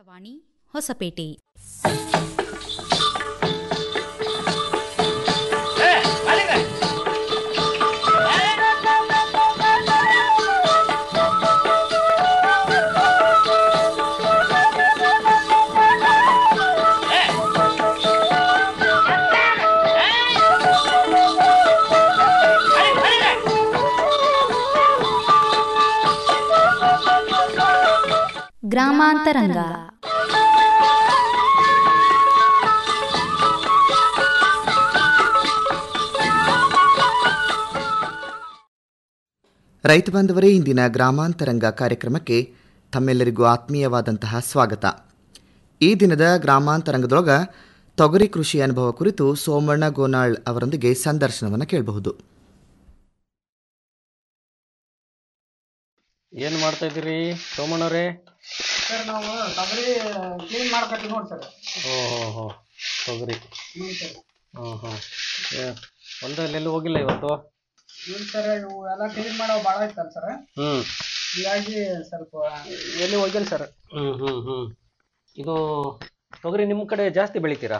ಆಕಾಶವಾಣಿ ಹೊಸಪೇಟೆ ಗ್ರಾಮಾಂತರಂಗ ರೈತ ಬಾಂಧವರೇ ಇಂದಿನ ಗ್ರಾಮಾಂತರಂಗ ಕಾರ್ಯಕ್ರಮಕ್ಕೆ ತಮ್ಮೆಲ್ಲರಿಗೂ ಆತ್ಮೀಯವಾದಂತಹ ಸ್ವಾಗತ ಈ ದಿನದ ಗ್ರಾಮಾಂತರಂಗದೊಳಗ ತೊಗರಿ ಕೃಷಿ ಅನುಭವ ಕುರಿತು ಸೋಮಣ್ಣ ಗೋನಾಳ್ ಅವರೊಂದಿಗೆ ಸಂದರ್ಶನವನ್ನು ಕೇಳಬಹುದು ಏನ್ ಮಾಡ್ತಾ ಇದ್ದೀರಿ ಸೋಮಣ್ಣವ್ರೆ ಸರ್ ನಾವು ತೊಗರಿ ಕ್ಲೀನ್ ಮಾಡ್ಕೊತೀವಿ ನೋಡಿ ಸರ್ ಓ ಹೋ ಹೋ ತೊಗರಿ ಹ್ಞೂ ಸರ್ ಹ್ಞೂ ಹ್ಞೂ ಹೊಲದಲ್ಲಿ ಎಲ್ಲೂ ಹೋಗಿಲ್ಲ ಇವತ್ತು ಹ್ಞೂ ಸರ್ ಇವು ಎಲ್ಲ ಕ್ಲೀನ್ ಮಾಡೋ ಭಾಳ ಐತಲ್ಲ ಸರ್ ಹ್ಞೂ ಹೀಗಾಗಿ ಸ್ವಲ್ಪ ಎಲ್ಲಿ ಹೋಗಿಲ್ಲ ಸರ್ ಹ್ಞೂ ಹ್ಞೂ ಹ್ಞೂ ಇದು ತೊಗರಿ ನಿಮ್ಮ ಕಡೆ ಜಾಸ್ತಿ ಬೆಳಿತೀರಾ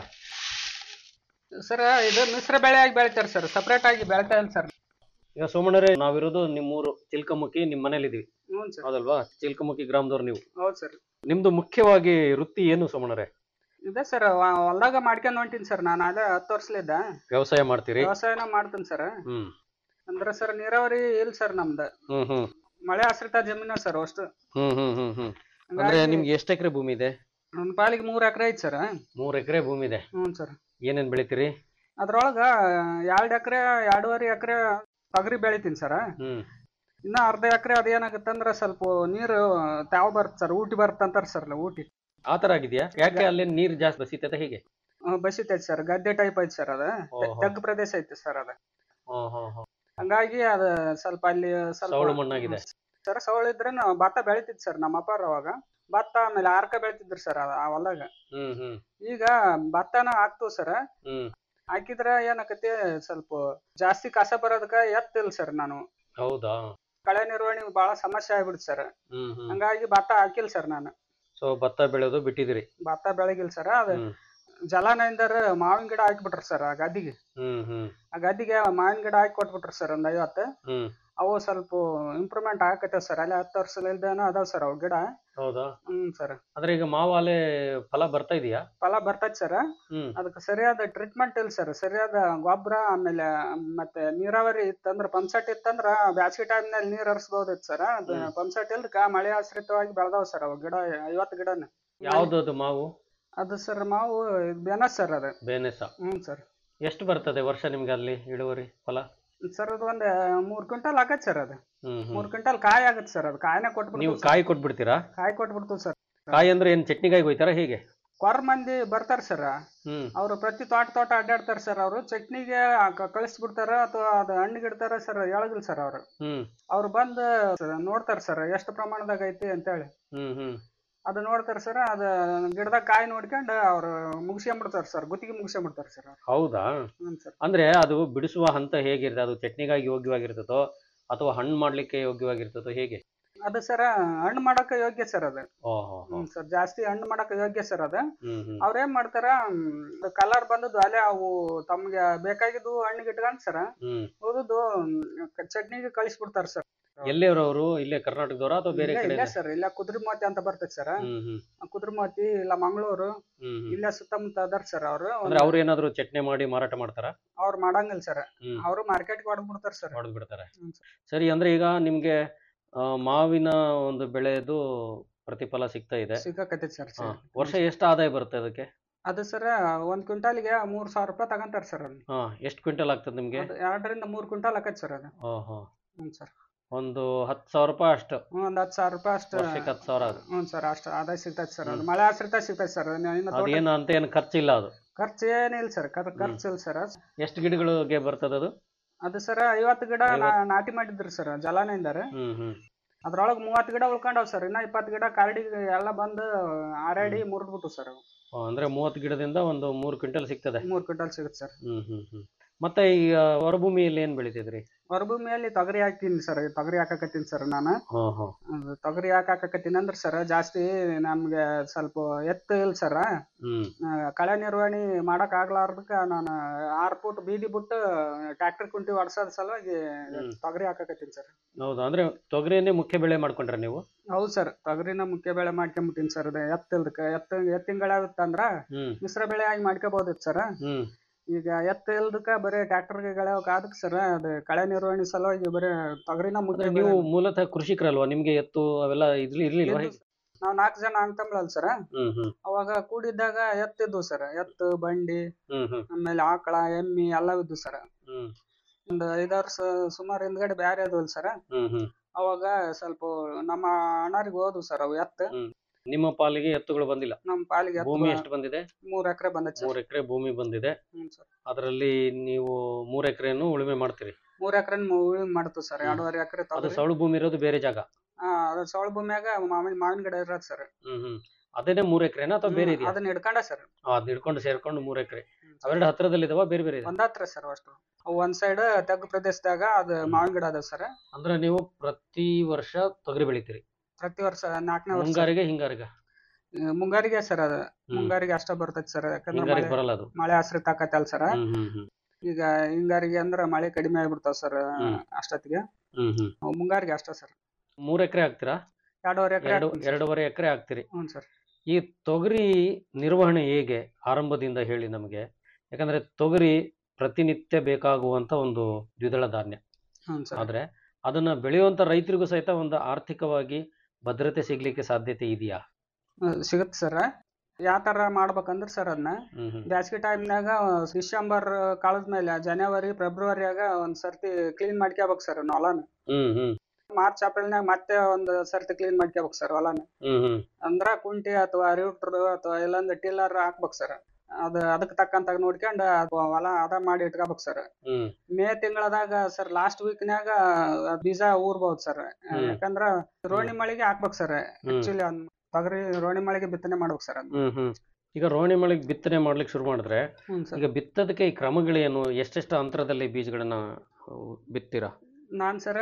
ಸರ್ ಇದು ಮಿಶ್ರ ಬೆಳೆಯಾಗಿ ಬೆಳಿತಾರೆ ಸರ್ ಸಪ್ರೇಟ್ ಆಗಿ ಬೆಳಿತಾ ಇಲ್ಲ ಸರ್ ಈಗ ಸೋಮಣ್ಣರೇ ನಾವಿರೋದು ನಿಮ್ಮೂರು ಚಿಲ್ಕಮುಖಿ ನಿಮ್ಮ ಮನೇಲಿದ್ದೀವಿ ಹ್ಞೂ ಸರ್ ಹೌದಲ್ವಾ ಚಿಲ್ಕಮುಖಿ ಗ್ರಾಮದವ್ರು ನೀವು ಹೌದು ಸರ್ ನಿಮ್ದು ಮುಖ್ಯವಾಗಿ ವೃತ್ತಿ ಏನು ಸೋಮಣ್ಣರೇ ಇದೆ ಸರ್ ಹೊಲ್ದಾಗ ಮಾಡ್ಕೊಂಡು ಹೊಂಟೀನಿ ಸರ್ ನಾನು ಅದೇ ಹತ್ತು ವರ್ಷಲಿದ್ದ ವ್ಯವಸಾಯ ಮಾಡ್ತೀರಿ ವ್ಯವಸಾಯನ ಮಾಡ್ತೀನಿ ಸರ್ ಹ್ಮ್ ಅಂದ್ರೆ ಸರ್ ನೀರಾವರಿ ಇಲ್ಲ ಸರ್ ನಮ್ದು ಹ್ಮ್ ಹ್ಮ್ ಮಳೆ ಆಶ್ರಿತ ಜಮೀನು ಸರ್ ಅಷ್ಟು ಹ್ಮ್ ಹ್ಮ್ ಹ್ಮ್ ಹ್ಮ್ ಅಂದ್ರೆ ನಿಮ್ಗೆ ಎಷ್ಟು ಎಕರೆ ಭೂಮಿ ಇದೆ ನನ್ನ ಪಾಲಿಗೆ ಮೂರು ಎಕರೆ ಐತೆ ಸರ್ ಮೂರ್ ಎಕರೆ ಭೂಮಿ ಇದೆ ಹ್ಞೂ ಸರ್ ಏನೇನ್ ಬೆಳಿತೀರಿ ಅದ್ರೊಳಗ ಎರಡು ಎಕರೆ ಎರಡೂವರೆ ಎಕರೆ ತೊಗರಿ ಬೆಳಿತೀನಿ ಸರ್ ಹ್ಮ್ ಇನ್ನ ಅರ್ಧ ಎಕರೆ ಅದೇನಾಗುತ್ತಂದ್ರ ಸ್ವಲ್ಪ ನೀರು ತಾವ್ ಬರುತ್ತೆ ಸರ್ ಊಟಿ ಬರ್ತಂತಾರ ಸರ್ ಊಟಿ ಆ ತರ ಆಗಿದ್ಯಾ ಯಾಕೆ ಅಲ್ಲಿ ನೀರ್ ಜಾಸ್ತಿ ಬಸಿತೈತೆ ಹೇಗೆ ಆ, ಬಸಿತೈತಿ ಸರ್ ಗದ್ದೆ ಟೈಪ್ ಐತಿ ಸರ್ ಅದ ಓಹೋ. ತಗ್ಗು ಪ್ರದೇಶ ಐತಿ ಸರ್ ಅದ ಹ್ಮ್ ಹ್ಮ್ ಹ್ಮ್ ಹಂಗಾಗಿ ಅದ ಸ್ವಲ್ಪ ಅಲ್ಲಿ ಸ್ವಲ್ಪ ಸವಳು ಮಣ್ಣಾಗಿದೆ. ಸರ್ ಸವಳು ಇದ್ರೆ ನಾವು ಭತ್ತ ಬೆಳಿತಿದ್ ಸರ್ ನಮ್ಮ ಅಪ್ಪಾರ ಅವಾಗ ಭತ್ತ ಆಮೇಲೆ ಆರ್ಕ ಬೆಳಿತಿದ್ರು ಸರ್ ಆ ಹೊಲ್ದಾಗ ಹ್ಮ್ ಹ್ಮ್ ಈಗ ಭತ್ತನ ಹಾಕ್ತು ಸರ್ ಹ್ಮ್ ಹಾಕಿದ್ರ ಏನಾಕತಿ ಸ್ವಲ್ಪ ಜಾಸ್ತಿ ಕಸ ಬರೋದಕ್ಕ ಎತ್ತಿಲ್ಲ ಸರ್ ನಾನು ಹೌದಾ ಕಳೆ ನಿರ್ವಹಣೆ ಬಹಳ ಸಮಸ್ಯೆ ಆಗ್ಬಿಡ್ತು ಸರ್ ಹ್ಮ್ ಹ್ಮ್ ಹಂಗಾಗಿ ಭತ್ತ ಹಾಕಿಲ್ಲ ಸರ್ ನಾನು ಸೊ ಭತ್ತ ಬೆಳೆಯೋದು ಬಿಟ್ಟಿದಿರಿ ಭತ್ತ ಬೆಳಗಿಲ್ಲ ಸರ್ ಅದು ಹ್ಮ್ ಜಲಾನಯನದರ ಮಾವಿನ ಗಿಡ ಹಾಕಿಬಿಟ್ರು ಸರ್ ಆ ಗದ್ದಿಗೆ ಹ್ಮ್ ಹ್ಮ್ ಆ ಗದ್ದಿಗೆ ಮಾವಿನ ಗಿಡ ಹಾಕಿ ಕೊಟ್ಬಿಟ್ರು ಸರ್ ಒಂದ್ ಐವತ್ತು ಹ್ಮ್ ಅವು ಸ್ವಲ್ಪ ಇಂಪ್ರೂವ್ಮೆಂಟ್ ಆಗಕತ್ತೇವ್ ಸರ್ ಅಲ್ಲಿ ಹತ್ತು ವರ್ಷಲಿಂದನೂ ಅದಾವ ಸರ್ ಅವು ಗಿಡ ಹೌದಾ ಹ್ಮ್ ಸರ್ ಆದ್ರೆ ಈಗ ಮಾವು ಅಲೆ ಫಲ ಬರ್ತಾ ಇದೆಯಾ ಫಲ ಬರ್ತೈತಿ ಸರ್ ಹ್ಮ್ ಅದಕ್ಕೆ ಸರಿಯಾದ ಟ್ರೀಟ್ಮೆಂಟ್ ಇಲ್ಲ ಸರ್ ಸರಿಯಾದ ಗೊಬ್ಬರ ಆಮೇಲೆ ಮತ್ತೆ ನೀರಾವರಿ ಇತ್ತಂದ್ರ ಪಂಪ್ಸೆಟ್ ಇತ್ತಂದ್ರ ಬ್ಯಾಸಿಗೆ ಟೈಮ್ನಲ್ಲಿ ನೀರ್ ಹರಿಸ್ಬೋದಿತ್ತು ಸರ್ ಅದು ಹ್ಮ್. ಪಂಪ್ಸೆಟ್ ಇಲ್ದಕ್ಕ ಮಳೆ ಆಶ್ರಿತವಾಗಿ ಬೆಳೆದಾವ ಸರ್ ಅವು ಗಿಡ ಐವತ್ತು ಗಿಡನ ಯಾವ್ದು ಅದು ಮಾವು ಅದು ಸರ್ ಮಾವು ಬೆನಸ್ ಸರ್ ಅದು ಬೇನೆಸ ಹ್ಞೂ ಸರ್ ಎಷ್ಟು ಬರ್ತದೆ ವರ್ಷ ನಿಮ್ಗೆ ಅಲ್ಲಿ ಇಳುವರಿ ಫಲ ಸರ್ ಅದು ಒಂದ್ ಮೂರ್ ಕ್ವಿಂಟಲ್ ಆಗತ್ತೆ ಸರ್ ಅದು ಹ್ಮ್ ಹ್ಮ್ ಮೂರ್ ಕ್ವಿಂಟಲ್ ಕಾಯಿ ಆಗತ್ತೆ ಸರ್ ಅದು ಕಾಯಿನ ನೀವು ಕೊಟ್ಬಿಡ್ತೀವಿ ಕಾಯಿ ಕೊಟ್ಬಿಡ್ತೀರಾ ಕಾಯಿ ಕೊಟ್ಬಿಡ್ತೀವಿ ಸರ್ ಕಾಯಿ ಅಂದ್ರೆ ಏನ್ ಚಟ್ನಿಗಾಯಿ ಹೋಯ್ತಾರ ಹೇಗೆ ಕೊರ ಮಂದಿ ಬರ್ತಾರ ಸರ್ ಹ್ಮ್ ಅವರು ಪ್ರತಿ ತೋಟ ತೋಟ ಅಡ್ಡಾಡ್ತಾರ ಸರ್ ಅವರು ಚಟ್ನಿಗೆ ಕಳಿಸ್ಬಿಡ್ತಾರ ಅಥವಾ ಅದು ಹಣ್ಣಿಗೆ ಇಡ್ತಾರ ಸರ್ ಹೇಳಗಿಲ್ಲ ಸರ್ ಅವರು ಹ್ಮ್ ಅವ್ರು ಬಂದು ನೋಡ್ತಾರ ಸರ್ ಎಷ್ಟು ಪ್ರಮಾಣದಾಗ ಐತಿ ಅಂತೇಳಿ ಹ್ಮ್ ಹ್ಮ್ ಅದು ನೋಡ್ತಾರ ಸರ್ ಅದು ಗಿಡದಾಗ ಕಾಯಿ ನೋಡ್ಕೊಂಡು ಅವ್ರು ಮುಗಿಸ್ಕೊಂಡ್ಬಿಡ್ತಾರ ಸರ್ ಗುತ್ತಿಗೆ ಮುಗಿಸ್ಕೊಂಡ್ಬಿಡ್ತಾರ ಸರ್ ಅವ್ರು ಹೌದಾ ಹ್ಞೂ ಸರ್ ಅಂದ್ರೆ ಅದು ಬಿಡಿಸುವ ಹಂತ ಹೇಗಿರ್ತದೆ ಅದು ಚಟ್ನಿಗಾಗಿ ಯೋಗ್ಯವಾಗಿರ್ತದೋ ಅಥವಾ ಹಣ್ಣು ಮಾಡ್ಲಿಕ್ಕೆ ಯೋಗ್ಯವಾಗಿರ್ತದೋ ಹೇಗೆ ಅದು ಸರ್ ಹಣ್ಣು ಮಾಡಕ್ಕೆ ಯೋಗ್ಯ ಸರ್ ಅದು ಓಹೋ ಹ್ಞೂ ಸರ್ ಜಾಸ್ತಿ ಹಣ್ಣು ಮಾಡಕ್ಕೆ ಯೋಗ್ಯ ಸರ್ ಅದು ಹ್ಮ್ ಹ್ಮ್ ಅವ್ರೇನ್ ಮಾಡ್ತಾರ ಕಲರ್ ಬಂದದ್ದು ಅಲ್ಲೇ ಅವು ತಮ್ಗೆ ಬೇಕಾಗಿದ್ದು ಹಣ್ಣಿಗೆ ಇಟ್ಕೊಂಡ್ ಸರ್ ಹ್ಮ್ ಉಳಿದು ಚಟ್ನಿಗೆ ಕಳಿಸ್ಬಿಡ್ತಾರ ಸರ್ ಎಲ್ಲಿಯವ್ರವ್ರು ಇಲ್ಲೇ ಕರ್ನಾಟಕದವ್ರ ಅಥವಾ ಬೇರೆ ಕಡೆ ಇಲ್ಲ ಸರ್ ಇಲ್ಲ ಕುದ್ರಿಮೋತಿ ಅಂತ ಬರ್ತೈತೆ ಸರ್ ಹ್ಮ್ ಹ್ಮ್ ಕುದ್ರಿಮೋತಿ ಇಲ್ಲ ಮಂಗಳೂರು ಹ್ಮ್ ಹ್ಮ್ ಇಲ್ಲೇ ಸುತ್ತಮುತ್ತ ಅದಾರ ಸರ್ ಅವರು ಅಂದ್ರೆ ಅವ್ರು ಏನಾದ್ರು ಚಟ್ನಿ ಮಾಡಿ ಮಾರಾಟ ಮಾಡ್ತಾರ ಅವ್ರು ಮಾಡಂಗಿಲ್ಲ ಸರ್ ಹ್ಮ್ ಅವರು ಮಾರ್ಕೆಟ್ಗೆ ಹೊಡೆದ್ಬಿಡ್ತಾರ ಸರ್ ಹೊಡೆದ್ ಬಿಡ್ತಾರೆ ಹ್ಮ್ ಸರಿ ಅಂದ್ರೆ ಈಗ ನಿಮ್ಗೆ ಆ, ಮಾವಿನ ಒಂದು ಬೆಳೆದು ಪ್ರತಿಫಲ ಸಿಗ್ತಾ ಇದೆ ಸಿಗಕತ್ತೈತಿ ಸರ್ ಹಾ. ವರ್ಷ ಎಷ್ಟು ಆದಾಯ ಬರುತ್ತೆ ಅದಕ್ಕೆ ಅದು ಸರ್ ಒಂದ್ ಕ್ವಿಂಟಾಲಿಗೆ ಮೂರ್ ಸಾವಿರ ರೂಪಾಯಿ ತಗೊಂತಾರ ಸರ್ ಅದು ಹಾ ಎಷ್ಟು ಕ್ವಿಂಟಲ್ ಆಗ್ತದೆ ನಿಮ್ಗೆ ಅದು ಎರಡರಿಂದ ಮೂರ್ ಕ್ವಿಂಟಾಲ್ ಆಕೈತಿ ಸರ್ ಅದು ಓಹೋ ಹ್ಞೂ ಸರ್ ಒಂದು ಹತ್ತು ಸಾವಿರ ರೂಪಾಯಿ ಅಷ್ಟು ಒಂದ್ ಹತ್ತು ಸಾವಿರ ರೂಪಾಯಿ ಅಷ್ಟು ವರ್ಷಕ್ಕೆ ಹತ್ತು ಸಾವಿರ ಅದು ಹ್ಞೂ ಸರ್ ಅಷ್ಟು ಆದಾಯ ಸಿಗ್ತೈತಿ ಸರ್ ಅದು ಹ್ಮ್. ಮಳೆ ಆಶ್ರಿತ ಸಿಗ್ತೈತಿ ಸರ್ ಇನ್ನು ತೋಟ ಅದೇನು ಅಂತ ಏನು ಖರ್ಚಿಲ್ಲ ಅದು ಖರ್ಚು ಏನಿಲ್ಲ ಸರ್ ಖರ್ಚು ಇಲ್ಲ ಸರ್ ಎಷ್ಟು ಗಿಡಗಳಿಗೆ ಬರ್ತದೆ ಅದು ಅದು ಸರ್ ಐವತ್ತು ಗಿಡ ನಾ- ನಾಟಿ ಮಾಡಿದ್ರಿ ಸರ್ ಜಲಾನಯಿಂದಾರ ಹ್ಮ್ ಹ್ಮ್ ಅದ್ರೊಳಗೆ ಮೂವತ್ತು ಗಿಡ ಉಳ್ಕೊಂಡವ್ ಸರ್ ಇನ್ನ ಇಪ್ಪತ್ತು ಗಿಡ ಕಾಡಿಗೆ ಎಲ್ಲ ಬಂದು ಆರಾಡಿ ಮುರಿದ್ಬಿಟ್ಟು ಸರ್ ಅವು ಆ, ಅಂದ್ರೆ ಮೂವತ್ತು ಗಿಡದಿಂದ ಒಂದು ಮೂರು ಕ್ವಿಂಟಲ್ ಸಿಗ್ತದೆ ಮೂರು ಕ್ವಿಂಟಲ್ ಸಿಗುತ್ತೆ ಸರ್ ಹ್ಮ್ ಹ್ಮ್ ಹ್ಮ್ ಮತ್ತೆ ಈ ಆ, ಹೊರಭೂಮಿಯಲ್ಲಿ ಏನ್ ಬೆಳಿತಿದ್ರಿ ಹೊರಭೂಮಿಯಲ್ಲಿ ತೊಗರಿ ಹಾಕ್ತೀನಿ ಸರ್ ತೊಗರಿ ಹಾಕಕತ್ತೀನಿ ಸರ್ ನಾನು ಹಾ ಹಾ ಅದು ತೊಗರಿ ಯಾಕೆ ಹಾಕಕತ್ತೀನಿ ಅಂದ್ರೆ ಸರ್ ಜಾಸ್ತಿ ನಮ್ಗೆ ಸ್ವಲ್ಪ ಎತ್ತು ಇಲ್ಲ ಸರ್ ಹ್ಮ್ ಕಳೆ ನಿರ್ವಹಣೆ ಮಾಡಕ್ ಆಗ್ಲಾರ್ದಕ್ಕ ನಾನು ಆರ್ ಫುಟ್ ಬೀದಿ ಬಿಟ್ಟು ಟ್ರ್ಯಾಕ್ಟರ್ ಕುಂಟಿ ಹೊಡ್ಸೋದ್ ಸಲುವಾಗಿ ಹ್ಮ್. ತೊಗರಿ ಹಾಕಕತ್ತೀನಿ ಸರ್ ಹೌದಾ ಅಂದ್ರೆ ತೊಗರಿಯನ್ನೇ ಮುಖ್ಯ ಬೆಳೆ ಮಾಡ್ಕೊಂಡ್ರ ನೀವು ಹೌದು ಸರ್ ತೊಗರಿನ ಮುಖ್ಯ ಬೆಳೆ ಮಾಡ್ಕೊಂಬಿಟ್ಟಿನಿ ಸರ್ ಅದು ಎತ್ತಿಲ್ದಕ್ಕ ಎತ್ತ ಎತ್ತಿನ ಗಳ ಅಂದ್ರ ಹ್ಮ್ ಮಿಶ್ರ ಬೆಳೆ ಆಗಿ ಮಾಡ್ಕೋಬಹುದಿತ್ತು ಸರ್ ಹ್ಮ್ ಈಗ ಎತ್ತ ಇಲ್ದಕ್ಕ ಬರೀ ಟ್ರ್ಯಾಕ್ಟರ್ಗೆ ಗಳವಕ್ ಅದಕ್ಕೆ ಸರ್ ಅದು ಕಳೆ ನಿರ್ವಹಣೆ ಸಲುವಾಗಿ ಬರೀ ತೊಗರಿನ ಅಂದ್ರೆ ಮುಖ್ಯ ನೀವು ಬೆಳೆ ಮೂಲತಃ ಕೃಷಿಕರಲ್ವಾ ನಿಮ್ಗೆ ಎತ್ತು ಅವೆಲ್ಲ ಇರ್ಲಿ ಇರ್ಲಿಲ್ವಾ ಹೇಗೆ? ನಾವು ನಾಲ್ಕು ಜನ ಅಂತಂಬ್ಳಲ್ ಸರ್ ಹ್ಮ್ ಹ್ಮ್ ಅವಾಗ ಕೂಡಿದ್ದಾಗ ಎತ್ತಿದ್ವು ಸರ್ ಎತ್ತು ಬಂಡಿ ಹ್ಮ್ ಹ್ಮ್ ಆಮೇಲೆ ಆಕಳ ಎಮ್ಮಿ ಎಲ್ಲ ಇದ್ವು ಸರ್ ಹ್ಮ್ ಒಂದು ಐದಾರು ಸ ಸುಮಾರು ಹಿಂದ್ಗಡೆ ಬ್ಯಾರೆ ಅದ್ವಲ್ ಸರ್ ಹ್ಮ್ ಹ್ಮ್ ಅವಾಗ ಸ್ವಲ್ಪ ನಮ್ಮ ಅಣ್ಣಾರಿಗೆ ಹೋದ್ವು ಸರ್ ಅವು ಎತ್ತು ನಿಮ್ಮ ಪಾಲಿಗೆ ಎತ್ತುಗಳು ಬಂದಿಲ್ಲ ನಮ್ಮ ಪಾಲಿಗೆ ಎತ್ತು ಭೂಮಿ ಬ- ಎಷ್ಟು ಬಂದಿದೆ ಮೂರ್ ಎಕರೆ ಬಂದೈತೆ ಸರ್ ಮೂರ್ ಎಕರೆ ಭೂಮಿ ಬಂದಿದೆ ಹ್ಞೂ ಸರ್ ಅದರಲ್ಲಿ ನೀವು ಮೂರ್ ಎಕರೆಯನ್ನು ಉಳುಮೆ ಮಾಡ್ತೀರಿ ಮೂರ್ ಎಕರೆ ಉಳುಮೆ ಮಾಡ್ತು ಸರ್ ಹ್ಮ್. ಎರಡೂವರೆ ಎಕರೆ ಅದು ತೊಗರಿ ಸೌಳು ಭೂಮಿ ಇರೋದು ಬೇರೆ ಜಾಗ ಹಾ ಅದು ಸೌಳ ಭೂಮಿಯಾಗ ಮಾವಿನ ಮಾವಿನ ಗಿಡ ಇರೋದು ಸರ್ ಹ್ಮ್ ಹ್ಮ್ ಅದೇನೆ ಮೂರ್ ಎಕರೆನಾ ಅಥವಾ ಬೇರೆ ಇದೆಯಾ ಅದನ್ನ ಹಿಡ್ಕೊಂಡ ಸರ್ ಅದ್ ಹಿಡ್ಕೊಂಡು ಸೇರ್ಕೊಂಡು ಮೂರ್ ಎಕರೆ ಅವೆರಡು ಹತ್ರದಲ್ಲಿ ಇದಾವ ಬೇರೆ ಬೇರೆ ಇದೆ ಒಂದ್ ಹತ್ರ ಸರ್ ಅಷ್ಟು ಅವು ಒಂದ್ ಸೈಡ್ ತಗ್ಗು ಪ್ರದೇಶದಾಗ ಅದು ಮಾವಿನ ಗಿಡ ಅದ ಸರ್ ಅಂದ್ರೆ ನೀವು ಪ್ರತಿ ವರ್ಷ ತೊಗರಿ ಬೆಳಿತೀರಿ ಪ್ರತಿ ವರ್ಷ ನಾಲ್ಕನೇ ವರ್ಷ ಮುಂಗಾರಿಗೆ ಹಿಂಗಾರಿಗೆ ಆ, ಮುಂಗಾರಿಗೆ ಸರ್ ಅದು ಹ್ಮ್. ಮುಂಗಾರಿಗೆ ಅಷ್ಟ ಬರ್ತೈತಿ ಸರ್ ಯಾಕಂದ್ರೆ ಹಿಂಗಾರಿಗೆ ಮಳೆ ಬರಲ್ಲ ಅದು ಮಳೆ ಆಶ್ರಿತ ಆಕತ್ತಲ್ಲ ಸರ್ ಹ್ಮ್ ಹ್ಮ್ ಹ್ಮ್ ಈಗ ಹಿಂಗಾರಿಗೆ ಅಂದ್ರ ಮಳೆ ಕಡಿಮೆ ಆಗ್ಬಿಡ್ತಾವ ಸರ್ ಹ್ಮ್. ಅಷ್ಟೊತ್ತಿಗೆ ಹ್ಮ್ ಹ್ಮ್ ಅವು ಮುಂಗಾರಿಗೆ ಅಷ್ಟ ಸರ್ ಮೂರ್ ಎಕರೆ ಹಾಕ್ತೀರಾ ಎರಡೂವರೆ ಎಕರೆ ಎರಡು ಎರಡೂವರೆ ಎಕರೆ ಹಾಕ್ತೀರಿ ಹ್ಞೂ ಸರ್ ಈ ತೊಗರಿ ನಿರ್ವಹಣೆ ಹೇಗೆ ಆರಂಭದಿಂದ ಹೇಳಿ ನಮಗೆ ಯಾಕಂದ್ರೆ ತೊಗರಿ ಪ್ರತಿನಿತ್ಯ ಬೇಕಾಗುವಂತ ಒಂದು ದ್ವಿದಳ ಧಾನ್ಯ ಹ್ಞೂ ಸರ್ ಆದ್ರೆ ಅದನ್ನ ಬೆಳೆಯುವಂತ ರೈತರಿಗೂ ಸಹಿತ ಒಂದು ಆರ್ಥಿಕವಾಗಿ ಭದ್ರತೆ ಸಿಗ್ಲಿಕ್ಕೆ ಸಾಧ್ಯತೆ ಇದೆಯಾ ಸಿಗುತ್ತೆ ಸರ್ ಯಾವ ತರ ಮಾಡ್ಬೇಕಂದ್ರ ಸರ್ ಅದನ್ನ ಹ್ಮ್ ಹ್ಮ್ ಬ್ಯಾಸ್ಗಿ ಟೈಮ್ನಾಗ ಡಿಸೆಂಬರ್ ಕಾಲದ ಮೇಲೆ ಜನವರಿ ಫೆಬ್ರವರಿಯಾಗ ಒಂದ್ ಸರ್ತಿ ಕ್ಲೀನ್ ಮಾಡ್ಕೋಬೇಕು ಸರ್ ಹೊಲನ ಹ್ಮ್ ಹ್ಮ್ ಮಾರ್ಚ್ ಏಪ್ರಿಲ್ನಾಗ ಮತ್ತೆ ಒಂದ್ ಸರ್ತಿ ಕ್ಲೀನ್ ಮಾಡ್ಕೋಬೇಕು ಸರ್ ಹೊಲನ ಹ್ಮ್ ಹ್ಮ್ ಅಂದ್ರ ಕುಂಟಿ ಅಥವಾ ರಿವ್ಟ್ರ್ ಅಥವಾ ಇಲ್ಲಂದ್ರ ಟಿಲ್ಲರ್ ಹಾಕ್ಬೇಕು ಸರ್ ಅದ ಅದಕ್ಕೆ ತಕ್ಕಂತ ನೋಡ್ಕೊಂಡ್ ಅದ್ ಹೊಲ ಅದ ಮಾಡಿ ಇಟ್ಕೋಬೇಕು ಸರ್ ಹ್ಮ್ ಮೇ ತಿಂಗಳದಾಗ ಸರ್ ಲಾಸ್ಟ್ ವೀಕ್ನ್ಯಾಗ ಬೀಜ ಊರ್ಬಹುದು ಸರ್ ಹ್ಮ್. ಯಾಕಂದ್ರ ರೋಣಿ ಮಳೆಗೆ ಹಾಕ್ಬೇಕು ಸರ್ ಹ್ಮ್ ಆಕ್ಚುಲಿ ತೊಗರಿ ರೋಣಿ ಮಳೆಗೆ ಬಿತ್ತನೆ ಮಾಡ್ಬೇಕು ಸರ್ ಅದನ್ನ ಹ್ಮ್ ಹ್ಮ್ ಈಗ ರೋಹಿಣಿ ಮಳೆಗೆ ಬಿತ್ತನೆ ಮಾಡ್ಲಿಕ್ಕೆ ಶುರು ಮಾಡಿದ್ರೆ ಹ್ಞೂ ಸರ್ ಈಗ ಬಿತ್ತೋದಕ್ಕೆ ಈ ಕ್ರಮಗಳೇನು ಎಷ್ಟೆಷ್ಟು ಅಂತರದಲ್ಲಿ ಬೀಜಗಳನ್ನ ಅಹ್, ಬಿತ್ತೀರಾ ನಾನ್ ಸರ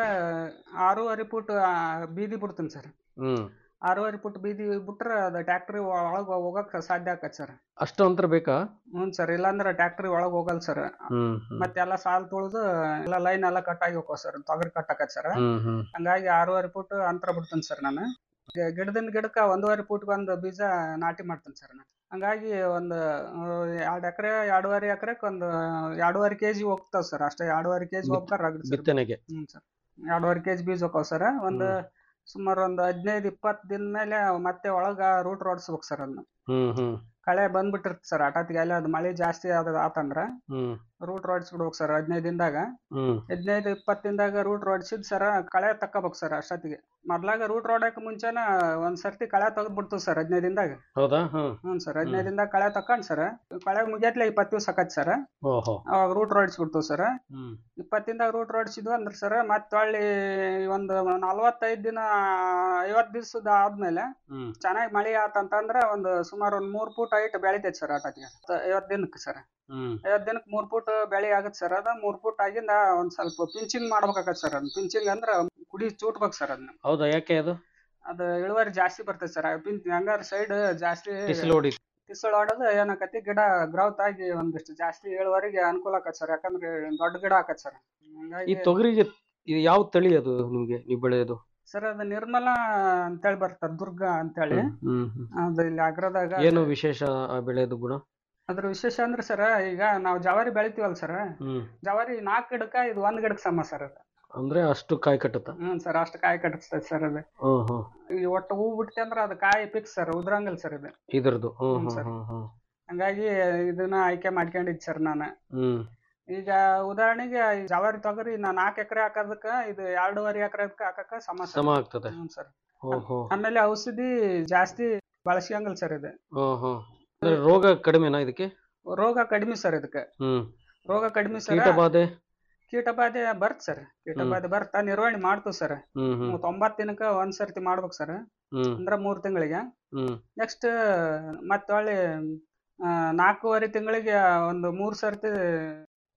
ಆರೂವರೆ ಫುಟ್ ಬೀದಿ ಬಿಡ್ತೀನಿ ಸರ್ ಹ್ಮ್ ಆರೂವರೆ ಫುಟ್ ಬೀದಿ ಬಿಟ್ರೆ ಅದು ಟ್ಯಾಕ್ಟ್ರಿ ಒಳಗೆ ಹೋಗಕ್ ಸಾಧ್ಯ ಆಕತ್ ಸರ್ ಅಷ್ಟು ಅಂತರ ಬೇಕಾ ಹ್ಞೂ ಸರ್ ಇಲ್ಲಾಂದ್ರೆ ಟ್ಯಾಕ್ಟ್ರಿ ಒಳಗೆ ಹೋಗಲ್ಲ ಸರ್ ಹ್ಮ್ ಹ್ಮ್ ಮತ್ತೆಲ್ಲ ಸಾಲ್ ತುಳಿದು ಎಲ್ಲ ಲೈನ್ ಎಲ್ಲ ಕಟ್ ಆಗಿ ಹೋಗೋ ಸರ್ ತೊಗರಿ ಕಟ್ ಆಕತ್ ಸರ್ ಹ್ಮ್ ಹ್ಮ್ ಹಂಗಾಗಿ ಆರೂವರೆ ಫುಟ್ ಅಂತರ ಬಿಡ್ತೀನಿ ಸರ್ ನಾನು ಗಿ- ಗಿಡದಿಂದ ಗಿಡಕ್ಕೆ ಒಂದೂವರೆ ಫುಟ್ ಒಂದು ಬೀಜ ನಾಟಿ ಮಾಡ್ತೀನಿ ಸರ್ ನಾನು ಹಂಗಾಗಿ ಒಂದು ಎರಡು ಎಕರೆ ಎರಡೂವರೆ ಎಕರೆಗೆ ಒಂದು ಎರಡೂವರೆ ಕೆ ಜಿ ಹೋಗ್ತಾವ ಸರ್ ಅಷ್ಟೇ ಎರಡೂವರೆ ಕೆ ಜಿ ಬಿತ್- ಹೋಗ್ತಾರೆ ರಗಡ್ ಸರ್ ಬಿತ್ತನೆಗೆ ಹ್ಞೂ ಸರ್ ಎರಡೂವರೆ ಕೆ ಜಿ ಬೀಜ ಹೋಗ್ತಾವ ಸರ್ ಒಂದು ಸುಮಾರು ಒಂದು ಹದಿನೈದು ಇಪ್ಪತ್ತು ದಿನ ಮೇಲೆ ಮತ್ತೆ ಒಳಗ ರೂಟ್ ರೋಡ್ಸ್ಬೇಕು ಸರ್ ಅದನ್ನ ಹ್ಮ್ ಹ್ಮ್ ಕಳೆ ಬಂದ್ಬಿಟ್ಟಿರ್ತ ಸರ್ ಆಟತ್ತಿಗೆ ಅಲ್ಲಿ ಅದು ಮಳೆ ಜಾಸ್ತಿ ಆದ ಆತಂದ್ರ ಹ್ಮ್ ರೂಟ್ ರೋಡ್ಸ್ಬಿಡ್ಬೇಕು ಸರ್ ಹದಿನೈದು ದಿನದಾಗ ಹ್ಮ್ ಹದಿನೈದು ಇಪ್ಪತ್ತು ದಿನದಾಗ ರೂಟ್ ರೋಡ್ಸಿದ್ ಸರ್ ಕಳೆ ತಕ್ಕೋಬೇಕು ಸರ್ ಅಷ್ಟೊತ್ತಿಗೆ ಮೊದ್ಲಾಗ ರೂಟ್ ರೋಡಕ್ ಮುಂಚೆನ ಒಂದ್ ಸರ್ತಿ ಕಳೆ ತೆಗೆದ್ ಬಿಡ್ತೀವಿ ಸರ್ ಹದಿನೈದು ದಿನದಾಗ ಹೌದಾ ಹ್ಮ್ ಹ್ಞೂ ಸರ್ ಹದಿನೈದು ದಿನದಾಗ ಕಳೆ ತಕೊಂಡ್ ಸರ್ ಕಳೆ ಮುಗಿಯತ್ಲೆ ಇಪ್ಪತ್ತು ದಿವಸ ಆಕತ್ ಸರ್ ಓಹೋ ಅವಾಗ ರೂಟ್ ರೋಡ್ಸ್ಬಿಡ್ತೀವಿ ಸರ್ ಹ್ಮ್ ಇಪ್ಪತ್ತಿಂದಾಗ ರೂಟ್ ಹೊಡ್ಸಿದ್ವು ಅಂದ್ರೆ ಸರ್ ಮತ್ತೆ ಹೊಳ್ಳಿ ಒಂದು ನಲ್ವತ್ತೈದು ದಿನ ಐವತ್ತು ದಿವಸದ ಆದ್ಮೇಲೆ ಹ್ಮ್ ಚೆನ್ನಾಗಿ ಮಳೆ ಆತಂತಂದ್ರೆ ಒಂದು ಸುಮಾರು ಒಂದು ಮೂರು ಫೂಟ್ ಹೈಟ್ ಬೆಳಿತೈತೆ ಸರ್ ಆಟಕ್ಕೆ ಐವತ್ತು ದಿನಕ್ಕೆ ಸರ್ ಹ್ಮ್ ಐವತ್ತು ದಿನಕ್ಕೆ ಮೂರು ಫೂಟ್ ಬೆಳೆ ಆಗತ್ತೆ ಸರ್ ಅದ ಮೂರು ಫೂಟ್ ಆಗಿಂದ ಒಂದು ಸ್ವಲ್ಪ ಪಿಂಚಿಂಗ್ ಮಾಡ್ಬೇಕಾಗತ್ತೆ ಸರ್ ಅದನ್ನ ಪಿಂಚಿಂಗ್ ಅಂದ್ರೆ ಕುಡಿ ಚೂಟ್ಬೇಕು ಸರ್ ಅದನ್ನ ಹೌದಾ ಯಾಕೆ ಅದು ಅದು ಇಳುವರಿ ಜಾಸ್ತಿ ಬರ್ತೈತೆ ಸರ್ ಪಿಂಚ್ ಹಂಗಾರೆ ಸೈಡ್ ಜಾಸ್ತಿ ಬಿಸಿಲು ಹೊಡಿ ತಿಸಳು ಹೊಡೆದು ಏನಾಕತಿ ಗಿಡ ಗ್ರೌತ್ ಆಗಿ ಒಂದಿಷ್ಟು ಜಾಸ್ತಿ ಇಳುವರಿಗೆ ಅನುಕೂಲ ಆಕತ್ ಸರ್ ಯಾಕಂದ್ರೆ ದೊಡ್ಡ ಗಿಡ ಆಕತ್ ಸರ್ ಈ ಹಂಗಾಗಿ ತೊಗರಿಗೆ ಇದು ಯಾವ ತಳಿ ಅದು ನಿಮ್ಗೆ ನೀವು ಬೆಳೆಯೋದು ಸರ್ ಅದು ನಿರ್ಮಲ ಅಂತೇಳಿ ಬರ್ತದೆ ದುರ್ಗ ಅಂತೇಳಿ ಹ್ಮ್ ಹ್ಮ್ ಅದು ಇಲ್ಲಿ ಆಗ್ರದಾಗ ಏನು ವಿಶೇಷ ಆ ಬೆಳೆಯೋದು ಗುಣ ಅದ್ರ ವಿಶೇಷ ಅಂದ್ರೆ ಸರ್ ಈಗ ನಾವು ಜವಾರಿ ಬೆಳಿತೀವಲ್ಲ ಸರ್ ಹ್ಮ್ ಜವಾರಿ ನಾಲ್ಕು ಗಿಡಕ್ಕ ಇದು ಒಂದ್ ಗಿಡಕ್ಕೆ ಸಮ ಸರ್ ಅದು ಅಂದ್ರೆ ಅಷ್ಟು ಕಾಯಿ ಕಟ್ಟುತ್ತ ಹ್ಮ್ ಸರ್ ಅಷ್ಟು ಕಾಯಿ ಕಟ್ಟಿಸ್ತೈತೆ ಸರ್ ಅದು ಹ್ಮ್ ಹ್ಮ್ ಈ ಒಟ್ಟು ಹೂ ಬಿಡ್ತೆ ಅಂದ್ರೆ ಅದು ಕಾಯಿ ಫಿಕ್ಸ್ ಸರ್ ಉದ್ರಂಗಿಲ್ಲ ಸರ್ ಇದು ಇದ್ರದ್ದು ಹ್ಮ್ ಹ್ಮ್ ಹ್ಮ್ ಸರ್. ಹ್ಮ್ ಹ್ಮ್ ಹಂಗಾಗಿ ಇದನ್ನ ಆಯ್ಕೆ ಮಾಡ್ಕೊಂಡಿದ್ ಸರ್ ನಾನು ಹ್ಮ್ ಈಗ ಉದಾಹರಣೆಗೆ ಈ ಜವಾರಿ ತೊಗರಿ ನಾ ನಾಲ್ಕು ಎಕರೆ ಹಾಕೋದಕ್ಕ ಇದು ಎರಡೂವರೆ ಎಕರೆ ಹಾಕಕ್ಕ ಸಮ ಸರ್ ಸಮ ಆಗ್ತದೆ ಹ್ಮ್ ಸರ್ ಓಹೋ ಆಮೇಲೆ ಔಷಧಿ ಜಾಸ್ತಿ ಬಳಸ್ಕಂಗಿಲ್ಲ ಸರ್ ಇದು ಓಹೋ ಅಂದ್ರೆ ರೋಗ ಕಡಿಮೆನಾ ಇದಕ್ಕೆ ರೋಗ ಕಡಿಮೆ ಸರ್ ಇದಕ್ಕೆ ಹ್ಮ್ ರೋಗ ಕಡಿಮೆ ಸರ್ ಕೀಟಬಾಧೆ ಕೀಟಬಾಧೆ ಬರ್ತ್ ಸರ್ ಕೀಟಬಾಧೆ ಬರ್ತಾ ನಿರ್ವಹಣೆ ಮಾಡ್ತೀವಿ ಸರ್ ಹ್ಮ್ ಹ್ಮ್ ತೊಂಬತ್ ದಿನಕ್ಕ ಒಂದ್ ಸರ್ತಿ ಮಾಡ್ಬೇಕು ಸರ್ ಹ್ಮ್ ಅಂದ್ರ ಮೂರ್ ತಿಂಗಳಿಗೆ ಹ್ಮ್ ನೆಕ್ಸ್ಟ್ ಮತ್ತೆ ಹೊಳ್ಳಿ ಆ, ನಾಲ್ಕೂವರೆ ತಿಂಗಳಿಗೆ ಒಂದು ಮೂರ್ ಸರ್ತಿ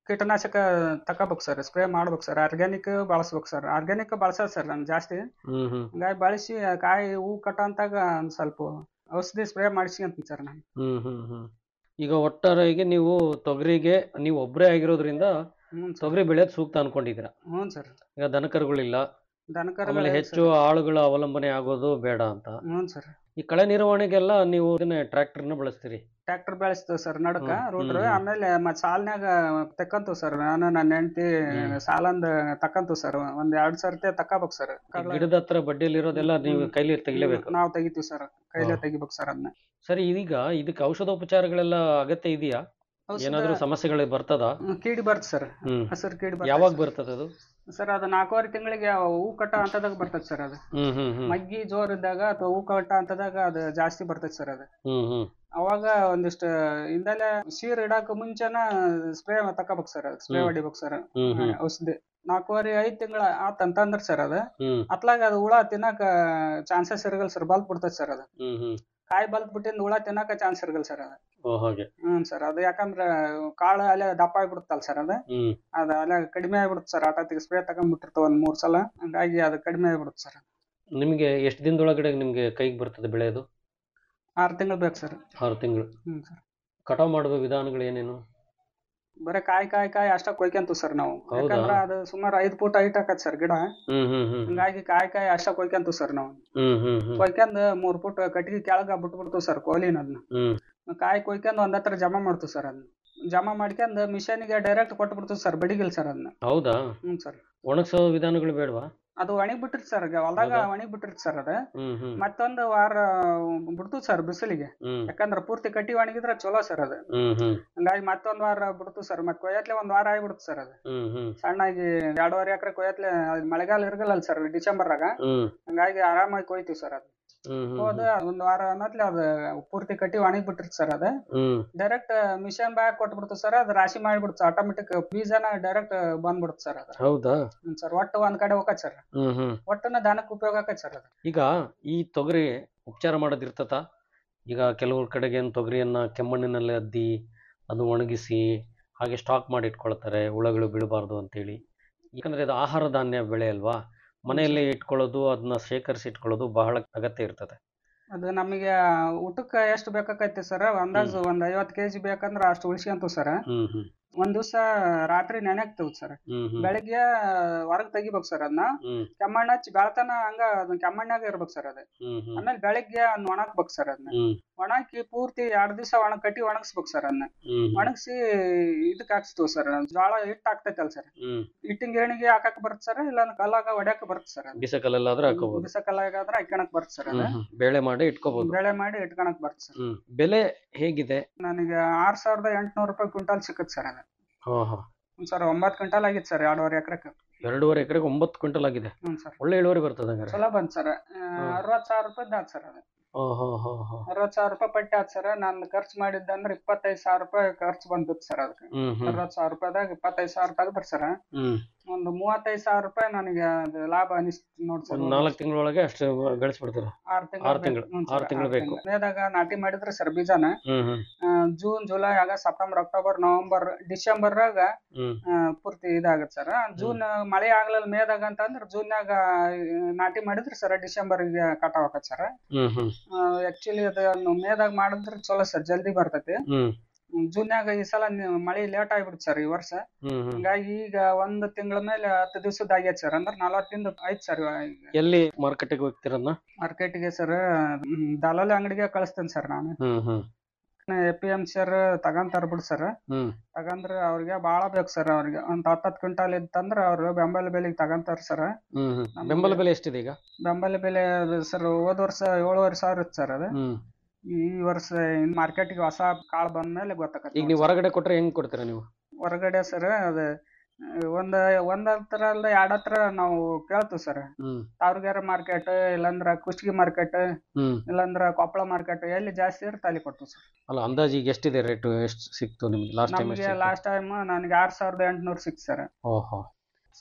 ಕೀಟನಾಶಕ ತಗೋಬೇಕು ಸರ್ ಸ್ಪ್ರೇ ಮಾಡ್ಬೇಕು ಸರ್ ಆರ್ಗ್ಯಾನಿಕ್ ಬಳಸ್ಬೇಕು ಸರ್ ಆರ್ಗ್ಯಾನಿಕ್ ಬಳಸೋದು ಸರ್ ನಾನು ಜಾಸ್ತಿ ಹ್ಮ್ ಹ್ಮ್ ಹಂಗಾಗಿ ಬಳಸಿ ಕಾಯಿ ಹೂ ಕಟ್ಟೋಂತಾಗ ಒಂದ್ ಸ್ವಲ್ಪ ಔಷಧಿ ಸ್ಪ್ರೇ ಮಾಡಿಸ್ಕೊಂತೀನಿ ಸರ್ ನಾನು ಹ್ಮ್ ಹ್ಮ್ ಹ್ಮ್ ಈಗ ಒಟ್ಟಾರೆಯಾಗಿ ನೀವು ತೊಗರಿಗೆ ನೀವು ಒಬ್ಬರೇ ಆಗಿರೋದ್ರಿಂದ ಹ್ಞೂ ಸರ್ ತೊಗರಿ ಬೆಳೆಯೋದು ಸೂಕ್ತ ಅನ್ಕೊಂಡಿದ್ದೀರಾ ಹ್ಞೂ ಸರ್ ಈಗ ದನಕರುಗಳಿಲ್ಲ ದನಕರ ಆಮೇಲೆ ಹೆಚ್ಚು ಆಳುಗಳ ಅವಲಂಬನೆ ಆಗೋದು ಬೇಡ ಅಂತ ಹ್ಞೂ ಸರ್ ಈ ಕಳೆ ನಿರ್ವಹಣೆಗೆಲ್ಲ ನೀವು ಇದನ್ನ ಟ್ರ್ಯಾಕ್ಟರ್ನ ಬಳಸ್ತೀರಿ ಟ್ರ್ಯಾಕ್ಟರ್ ಬೆಳೆಸ್ತೇವೆ ಸರ್ ನಡಕ ಹ್ಮ್, ರೂಟ್ರ್ ಹ್ಮ್, ಹ್ಮ್. ಆಮೇಲೆ ಮತ್ ಸಾಲ್ನ್ಯಾಗ ತಕ್ಕಂತೀವಿ ಸರ್ ನಾನು ನನ್ನ ಹೆಂಡತಿ ಹ್ಮ್. ಸಾಲಂದ ತಕ್ಕಂತೀವಿ ಸರ್ ಒಂದ್ ಎರಡ್ ಸರ್ತಿ ತಕ್ಕಬೇಕು ಸರ್ ಈ ಗಿಡದ ಹತ್ರ ಬಡ್ಡಿಯಲ್ಲಿ ಇರೋದೆಲ್ಲ ನೀವು ಹ್ಮ್. ಕೈಲಿ ತೆಗಿಲೇಬೇಕು ನಾವು ತೆಗಿತೀವಿ ಸರ್ ಕೈಲೇ ಹಾ. ತೆಗಿಬೇಕು ಸರ್ ಅದನ್ನ ಸರಿ ಇದೀಗ ಇದಕ್ಕೆ ಔಷಧೋಪಚಾರಗಳೆಲ್ಲ ಅಗತ್ಯ ಇದೆಯಾ ಏನಾದ್ರೂ ಸಮಸ್ಯೆಗಳು ಬರ್ತದ ಕೀಡಿ ಬರ್ತ ಸರ್ ಹ್ಮ್ ಹಸಿರು ಕೀಡಿ ಯಾವಾಗ ಬರ್ತದೆ ಬರ್ತದ ಅದು ಸರ್ ಅದು ನಾಲ್ಕೂವರೆ ತಿಂಗಳಿಗೆ ಹೂ ಕಟ್ಟ ಹಂತದಾಗ ಬರ್ತದೆ ಸರ್ ಅದು ಹ್ಮ್ ಹ್ಮ್ ಹ್ಮ್ ಮಗ್ಗಿ ಜೋರ್ ಇದ್ದಾಗ ಅಥವಾ ಹೂ ಕಟ್ಟ ಹಂತದಾಗ ಅದು ಜಾಸ್ತಿ ಬರ್ತದೆ ಸರ್ ಅದು ಹ್ಮ್ ಹ್ಮ್ ಅವಾಗ ಒಂದಿಷ್ಟು ಇಂದಲೇ ಸೀರ್ ಇಡಾಕ ಮುಂಚೆನ ಸ್ಪ್ರೇ ತಕೋಬೇಕು ಸರ್ ಸ್ಪ್ರೇ ಹ್ಮ್. ಹೊಡಿಬೇಕು ಸರ್ ಹ್ಮ್ ಹ್ಮ್ ಔಷಧಿ ನಾಲ್ಕೂವರೆ ಐದ್ ತಿಂಗಳ ಆತಂತಂದ್ರ ಸರ್ ಅದು ಹ್ಮ್ ಅತ್ಲಾಗ ಅದು ಹುಳ ತಿನ್ನಕ ಚಾನ್ಸಸ್ ಇರಗಲ್ ಸರ್ ಬಲ್ತ್ ಬಿಡ್ತದೆ ಸರ್ ಅದು ಹ್ಮ್ ಹ್ಮ್ ಕಾಯಿ ಬಲ್ತ್ ಬಿಟ್ಟಿಂದ ಹುಳ ತಿನ್ನಕ ಚಾನ್ಸ್ ಇರಗಲ್ ಸರ್ ಅದು ಓ ಹಾಗೆ ಹ್ಮ್ ಸರ್ ಅದು ಯಾಕಂದ್ರ ಕಾಳು ಅಲ್ಲೇ ದಪ್ಪ ಆಗ್ಬಿಡುತ್ತಲ್ಲ ಸರ್ ಅದು ಹ್ಮ್ ಅದ ಅಲ್ಲೇ ಕಡಿಮೆ ಆಗ್ಬಿಡುತ್ತೆ ಸರ್ ಆಟತಿಗೆ ಸ್ಪ್ರೇ ತಗೊಂಡ್ಬಿಟ್ಟಿರ್ತಾವ ಒಂದ್ ಮೂರ್ ಸಲ ಹಂಗಾಗಿ ಅದು ಕಡಿಮೆ ಆಗ್ಬಿಡುತ್ತೆ ಸರ್ ನಿಮ್ಗೆ ಎಷ್ಟು ದಿನದೊಳಗಡೆ ನಿಮ್ಗೆ ಕೈಗೆ ಬರ್ತದೆ ಬೆಳೆಯೋದು ಆರ್ ತಿಂಗಳು ಬೇಕು ಸರ್ ಆರು ತಿಂಗಳು ಹ್ಮ್ ಸರ್ ಕಟಾವ್ ಮಾಡುವ ವಿಧಾನಗಳು ಏನೇನು ಬರೀ ಕಾಯಿ ಕಾಯಿ ಕಾಯಿ ಅಷ್ಟ ಕೊಯ್ಕೊಂತೀವಿ ಸರ್ ನಾವು ಹೌದಾ? ಯಾಕಂದ್ರ ಅದು ಸುಮಾರು ಐದ್ ಫೂಟ್ ಹೈಟ್ ಆಕತ್ ಸರ್ ಗಿಡ ಹ್ಮ್ ಹ್ಮ್ ಹ್ಮ್ ಹಂಗಾಗಿ ಕಾಯಿ ಕಾಯಿ ಅಷ್ಟ ಕೊಯ್ಕೊಂತೀವಿ ಸರ್ ನಾವು ಹ್ಮ್ ಹ್ಮ್ ಹ್ಮ್ ಕೊಯ್ಕೊಂಡ್ ಮೂರ್ ಫುಟ್ ಕಟ್ಟಿಗೆ ಕೆಳಗ ಬಿಟ್ಬಿಡ್ತೀವಿ ಸರ್ ಕೋಲಿನ ಅದನ್ನ ಹ್ಮ್ ಕಾಯಿ ಕೊಯ್ಕೊಂಡ್ ಒಂದ್ ಹತ್ರ ಜಮಾ ಮಾಡ್ತೀವಿ ಸರ್ ಅದನ್ನ ಜಮಾ ಮಾಡ್ಕೊಂಡ್ ಮಿಷನ್ಗೆ ಡೈರೆಕ್ಟ್ ಕೊಟ್ಟು ಬಿಡ್ತೀವಿ ಸರ್ ಬಡಿಗಿಲ್ ಸರ್ ಅದನ್ನ ಹೌದಾ ಹ್ಮ್ ಸರ್ ಒಣಗ್ಸೋ ವಿಧಾನಗಳು ಬೇಡವಾ ಅದು ಒಣಗಿ ಬಿಟ್ಟಿರ್ತ ಸರ್ ಹೊಲ್ದಾಗ ಹೌದಾ? ಒಣಗಿ ಬಿಟ್ಟಿರ್ತ ಸರ್ ಅದ ಹ್ಮ್ ಹ್ಮ್ ಮತ್ತೊಂದು ವಾರ ಬಿಡ್ತು ಸರ್ ಬಿಸಿಲಿಗೆ ಹ್ಮ್ ಯಾಕಂದ್ರ ಪೂರ್ತಿ ಕಟ್ಟಿ ಒಣಗಿದ್ರ ಚಲೋ ಸರ್ ಅದು ಹ್ಮ್ ಹ್ಮ್ ಹಂಗಾಗಿ ಮತ್ತೊಂದ್ ವಾರ ಬಿಡ್ತು ಸರ್ ಮತ್ ಕೊಯ್ಯತ್ಲೆ ಒಂದ್ ವಾರ ಆಗಿಬಿಡ್ತು ಸರ್ ಅದು ಹ್ಮ್ ಹ್ಮ್ ಸಣ್ಣಾಗಿ ಎರಡೂವರೆ ಎಕರೆ ಕೊಯ್ಯತ್ಲೆ ಅದ್ ಮಳೆಗಾಲ ಇರಗಲ್ಲ ಸರ್ ಡಿಸೆಂಬರ್ದಾಗ ಹ್ಮ್ ಹಂಗಾಗಿ ಆರಾಮಾಗಿ ಕೊಯ್ತೀವಿ ಸರ್ ಅದು ಹ್ಮ್ ಹ್ಮ್ ಹೋದ ಒಂದ್ ವಾರ ಅನ್ನತ್ಲೆ ಅದು ಪೂರ್ತಿ ಕಟ್ಟಿ ಒಣಗಿ ಬಿಟ್ಟಿರ್ತ ಸರ್ ಅದು ಹ್ಮ್ ಡೈರೆಕ್ಟ್ ಮಿಷನ್ ಬ್ಯಾಗ್ ಕೊಟ್ಬಿಡ್ತು ಸರ್ ಅದು ರಾಶಿ ಮಾಡಿಬಿಡ್ತು ಆಟೋಮೆಟಿಕ್ ಬೀಜನ ಡೈರೆಕ್ಟ್ ಬಂದ್ಬಿಡುತ್ತೆ ಸರ್ ಅದು ಹೌದಾ ಸರ್ ಒಟ್ಟು ಒಂದ್ ಕಡೆ ಹೋಗತ್ ಸರ್ ಹ್ಮ್ ಹ್ಮ್ ಒಟ್ಟನ್ನ ದನಕ್ಕೆ ಉಪಯೋಗ ಆಕತ್ ಸರ್ ಅದು ಈಗ ಈ ತೊಗರಿ ಉಪಚಾರ ಮಾಡೋದಿರ್ತತ ಈಗ ಕೆಲವ್ರ ಕಡೆಗೆ ಏನ್ ತೊಗರಿಯನ್ನ ಕೆಮ್ಮಣ್ಣಿನಲ್ಲಿ ಅದ್ದಿ ಅದು ಒಣಗಿಸಿ ಹಾಗೆ ಸ್ಟಾಕ್ ಮಾಡಿ ಇಟ್ಕೊಳ್ತಾರೆ ಹುಳಗಳು ಬೀಳಬಾರ್ದು ಅಂತೇಳಿ ಯಾಕಂದ್ರೆ ಇದು ಆಹಾರ ಧಾನ್ಯ ಬೆಳೆ ಅಲ್ವಾ ಮನೆಯಲ್ಲೇ ಇಟ್ಕೊಳ್ಳೋದು ಅದನ್ನ ಶೇಖರಿಸಿ ಇಟ್ಕೊಳ್ಳೋದು ಬಹಳ ಅಗತ್ಯ ಇರ್ತದೆ ಅದು ನಮಗೆ ಊಟಕ್ಕೆ ಎಷ್ಟು ಬೇಕಾಕೈತಿ ಸರ್ ಅಂದಾಜು ಒಂದ್ ಐವತ್ ಕೆಜಿ ಬೇಕಂದ್ರ ಅಷ್ಟು ಉಳಿಸ್ಕೊಂತೀವಿ ಸರ್ ಹ್ಮ್ ಹ್ಮ್ ಒಂದ್ ದಿವ್ಸ ರಾತ್ರಿ ನೆನೆಕ್ತಿವ್ ಸರ್ ಹ್ಮ್ ಹ್ಮ್ ಬೆಳಿಗ್ಗೆ ಹೊರಗ್ ತೆಗಿಬೇಕು ಸರ್ ಅದನ್ನ ಹ್ಮ್ ಕೆಮ್ಮಣ್ಣ ಹಚ್ಚಿ ಬೆಳತನ ಹಂಗ ಅದನ್ನ ಕೆಮ್ಮಣ್ಣಾಗ ಇರ್ಬೇಕು ಸರ್ ಅದು ಹ್ಮ್ ಹ್ಮ್ ಆಮೇಲೆ ಬೆಳಿಗ್ಗೆ ಅದನ್ನ ಒಣಗ್ಬೇಕು ಸರ್ ಅದನ್ನ ಹ್ಮ್ ಒಣಗಿ ಪೂರ್ತಿ ಎರಡ್ ದಿವಸ ಒಣ ಕಟ್ಟಿ ಒಣಗಿಸ್ಬೇಕು ಸರ್ ಅದನ್ನ ಹ್ಮ್ ಒಣಗಿಸಿ ಇದಕ್ ಹಾಕ್ಸ್ತೀವಿ ಸರ್ ಜೋಳ ಹಿಟ್ಟು ಹಾಕ್ತೈತಲ್ ಸರ್ ಹ್ಮ್ ಹಿಟ್ಟಿನ ಗಿರಣಿಗೆ ಹಾಕಕ್ ಬರುತ್ತೆ ಸರ್ ಇಲ್ಲ ಕಲ್ಲಾಗ ಹೊಡ್ಯಾಕ ಬರುತ್ತೆ ಸರ್ ಅದು ಬಿಸಕಲ್ಲೆಲ್ಲಾದ್ರೆ ಹಾಕೋಬಹುದು ಬಿಸ ಕಲ್ಲಾಗಾದ್ರೆ ಹಾಕ್ಯಣಕ್ ಬರುತ್ತೆ ಸರ್ ಅದು ಹ್ಮ್ ಹ್ಮ್ ಬೇಳೆ ಮಾಡಿ ಇಟ್ಕೋಬಹುದು ಬೆಳೆ ಮಾಡಿ ಇಟ್ಕೊಳಕ್ ಬರುತ್ತೆ ಸರ್ ಹ್ಮ್ ಬೆಲೆ ಹೇಗಿದೆ ನನಗೆ ಆರ್ ಸಾವಿರದ ಎಂಟ್ನೂರು ರೂಪಾಯಿ ಕ್ವಿಂಟಾಲ್ ಸಿಕ್ಕತ್ ಸರ್ ಅದು ಹಾ ಹಾ ಸರ್ ಒಂಬತ್ತು ಕ್ವಿಂಟಾಲ್ ಆಗಿತ್ತು ಸರ್ ಎರಡೂವರೆ ಎಕರೆಕ್ಕೆ ಎರಡೂವರೆ ಎಕರೆಗೆ ಒಂಬತ್ತು ಕ್ವಿಂಟಲ್ ಆಗಿದೆ ಹ್ಞೂ ಸರ್ ಒಳ್ಳೆ ಇಳುವರಿ ಬರ್ತದೆ ಹಂಗಾರೆ ಚಲೋ ಬಂತ್ ಸರ್ ಅರವತ್ತು ಸಾವಿರ ರೂಪಾಯಿ ಆತ್ ಸರ್ ಅದು ಹಾ ಹಾ ಹಾ ಹಾ ಅರವತ್ತು ಸಾವಿರ ರೂಪಾಯಿ ಪಟ್ಟಿ ಆತ್ ಸರ್ ನಾನು ಖರ್ಚು ಮಾಡಿದ್ದಂದ್ರೆ ಇಪ್ಪತ್ತೈದು ಸಾವಿರ ರೂಪಾಯಿ ಖರ್ಚು ಬಂದಿತ್ತು ಸರ್ ಅದಕ್ಕೆ ಹ್ಮ್ ಹ್ಮ್ ಅರವತ್ತು ಸಾವಿರ ರೂಪಾಯಿದಾಗ ಇಪ್ಪತ್ತೈದು ಸಾವಿರ ತೆಗೆದ್ರಿ ಸರ್ ಹ್ಮ್ ಒಂದು ಮೂವತ್ತೈದು ಸಾವಿರ ರೂಪಾಯಿ ನನಗೆ ಅದು ಲಾಭ ಅನಿಸ್ತು ನೋಡಿ ಸರ್ ಒಂದ್ ನಾಲ್ಕು ತಿಂಗಳೊಳಗೆ ಅಷ್ಟು ಗಳಿಸ್ಬಿಡ್ತೀರ ಆರು ಆರ್ ತಿಂಗ್ಳು. ತಿಂಗಳು ಆರ್ ತಿಂಗ್ಳು ಬೇಕು. ಮೇದಾಗ ನಾಟಿ ಮಾಡಿದ್ರೆ ಸರ್ ಬೀಜನ ಹ್ಮ್ ಹ್ಮ್ ಆ, June July August September October November ಡಿಸೆಂಬರ್ದಾಗ ಹ್ಮ್ ಆ, ಪೂರ್ತಿ ಇದಾಗತ್ತೆ ಸರ್ ಜೂನ್ ಮಳೆ ಆಗ್ಲಿಲ್ಲ ಮೇದಾಗ ಅಂತಂದ್ರೆ ಜೂನ್ಯಾಗ ನಾಟಿ ಮಾಡಿದ್ರೆ ಸರ್ ಡಿಸೆಂಬರ್ಗೆ ಕಟಾವ್ ಆಕತ್ ಸರ್ ಹ್ಮ್ ಹ್ಮ್ ಆಕ್ಚುಲಿ ಅದನ್ನು ಮೇದಾಗ ಮಾಡಿದ್ರೆ ಚಲೋ ಸರ್ ಜಲ್ದಿ ಬರ್ತೈತಿ ಹ್ಮ್ ಜೂನ್ಯಾಗ ಈ ಸಲ ನಿ- ಮಳೆ ಲೇಟ್ ಆಗ್ಬಿಡ್ತು ಸರ್ ಈ ವರ್ಷ ಹ್ಮ್ ಹ್ಮ್ ಹಂಗಾಗಿ ಈಗ ಒಂದ್ ತಿಂಗಳ ಮೇಲೆ ಹತ್ತು ದಿವಸದ ಆಗೈತೆ ಸರ್ ಅಂದ್ರೆ ನಲವತ್ತಿಂದ ಐತ್ ಸರ್ ಎಲ್ಲಿ ಮಾರ್ಕೆಟಿಗೆ ಹೋಗ್ತಿರನ್ನ ಮಾರ್ಕೆಟ್ಗೆ ಸರ್ ದಲಾಲಿ ಅಂಗಡಿಗೆ ಕಳಿಸ್ತೇನೆ ಸರ್ ನಾನು ಹ್ಮ್ ಹ್ಮ್ ಎ ಪಿ ಎಂ ಸರ್ ತಗೊಂತಾರ ಬಿಡ್ ಸರ್ ಹ್ಮ್ ತಗಂದ್ರ ಅವ್ರಿಗೆ ಬಾಳ ಬೇಕು ಸರ್ ಅವ್ರಿಗೆ ಒಂದ್ ಹತ್ತತ್ತು ಕ್ವಿಂಟಾಲ್ ಇತ್ತಂದ್ರ ಅವ್ರು ಬೆಂಬಲ ಬೆಲೆಗೆ ತಗೊಂತಾರ ಸರ್ ಹ್ಮ್ ಹ್ಮ್ ನಮ್ಗೆ- ಬೆಂಬಲ ಬೆಲೆ ಎಷ್ಟಿದೆ ಈಗ ಬೆಂಬಲ ಬೆಲೆ ಸರ್ ಹೋದ ವರ್ಷ ಏಳುವರೆ ಸಾವಿರ ಇತ್ತು ಸರ್ ಅದು ಹ್ಮ್ ಈ ವರ್ಷ ಮಾರ್ಕೆಟ್ಗೆ ಹೊಸ ಕಾಳು ಬಂದ್ಮೇಲೆ ಗೊತ್ತಾಗತ್ತೆ ಈಗ ನೀವು ಹೊರಗಡೆ ಕೊಟ್ರೆ ಹೆಂಗ್ ಕೊಡ್ತೀರಾ ನೀವು ಹೊರಗಡೆ ಸರ್ ಅದ ಒಂದ್ ಒಂದ್ ಹತ್ರ ಅಲ್ಲ ಎರಡ್ ಹತ್ರ ನಾವು ಕೇಳ್ತೀವಿ ಸರ್ ಹ್ಮ್ ತಾವರ್ಗೆರೆ ಮಾರ್ಕೆಟ್ ಇಲ್ಲಾಂದ್ರ ಕುಷ್ಟಗಿ ಮಾರ್ಕೆಟ್ ಹ್ಮ್ ಇಲ್ಲಾಂದ್ರ ಕೊಪ್ಪಳ ಮಾರ್ಕೆಟ್ ಎಲ್ಲಿ ಜಾಸ್ತಿ ಇರುತ್ತೆ ಅಲ್ಲಿ ಕೊಡ್ತೀವಿ ಸರ್ ಅಲ್ಲ ಅಂದಾಜು ಈಗ ಎಷ್ಟಿದೆ ರೇಟ್ ಎಷ್ಟು ಸಿಕ್ತು ನಿಮ್ಗೆ ಲಾಸ್ಟ್ ಟೈಮ್ ನಮ್ಗೆ ಎಷ್ಟು ಲಾಸ್ಟ್ ಟೈಮ್ ನನಗೆ ಆರ್ ಸಾವಿರದ ಎಂಟ್ನೂರು ಸಿಕ್ತು ಸರ್ ಓಹೋ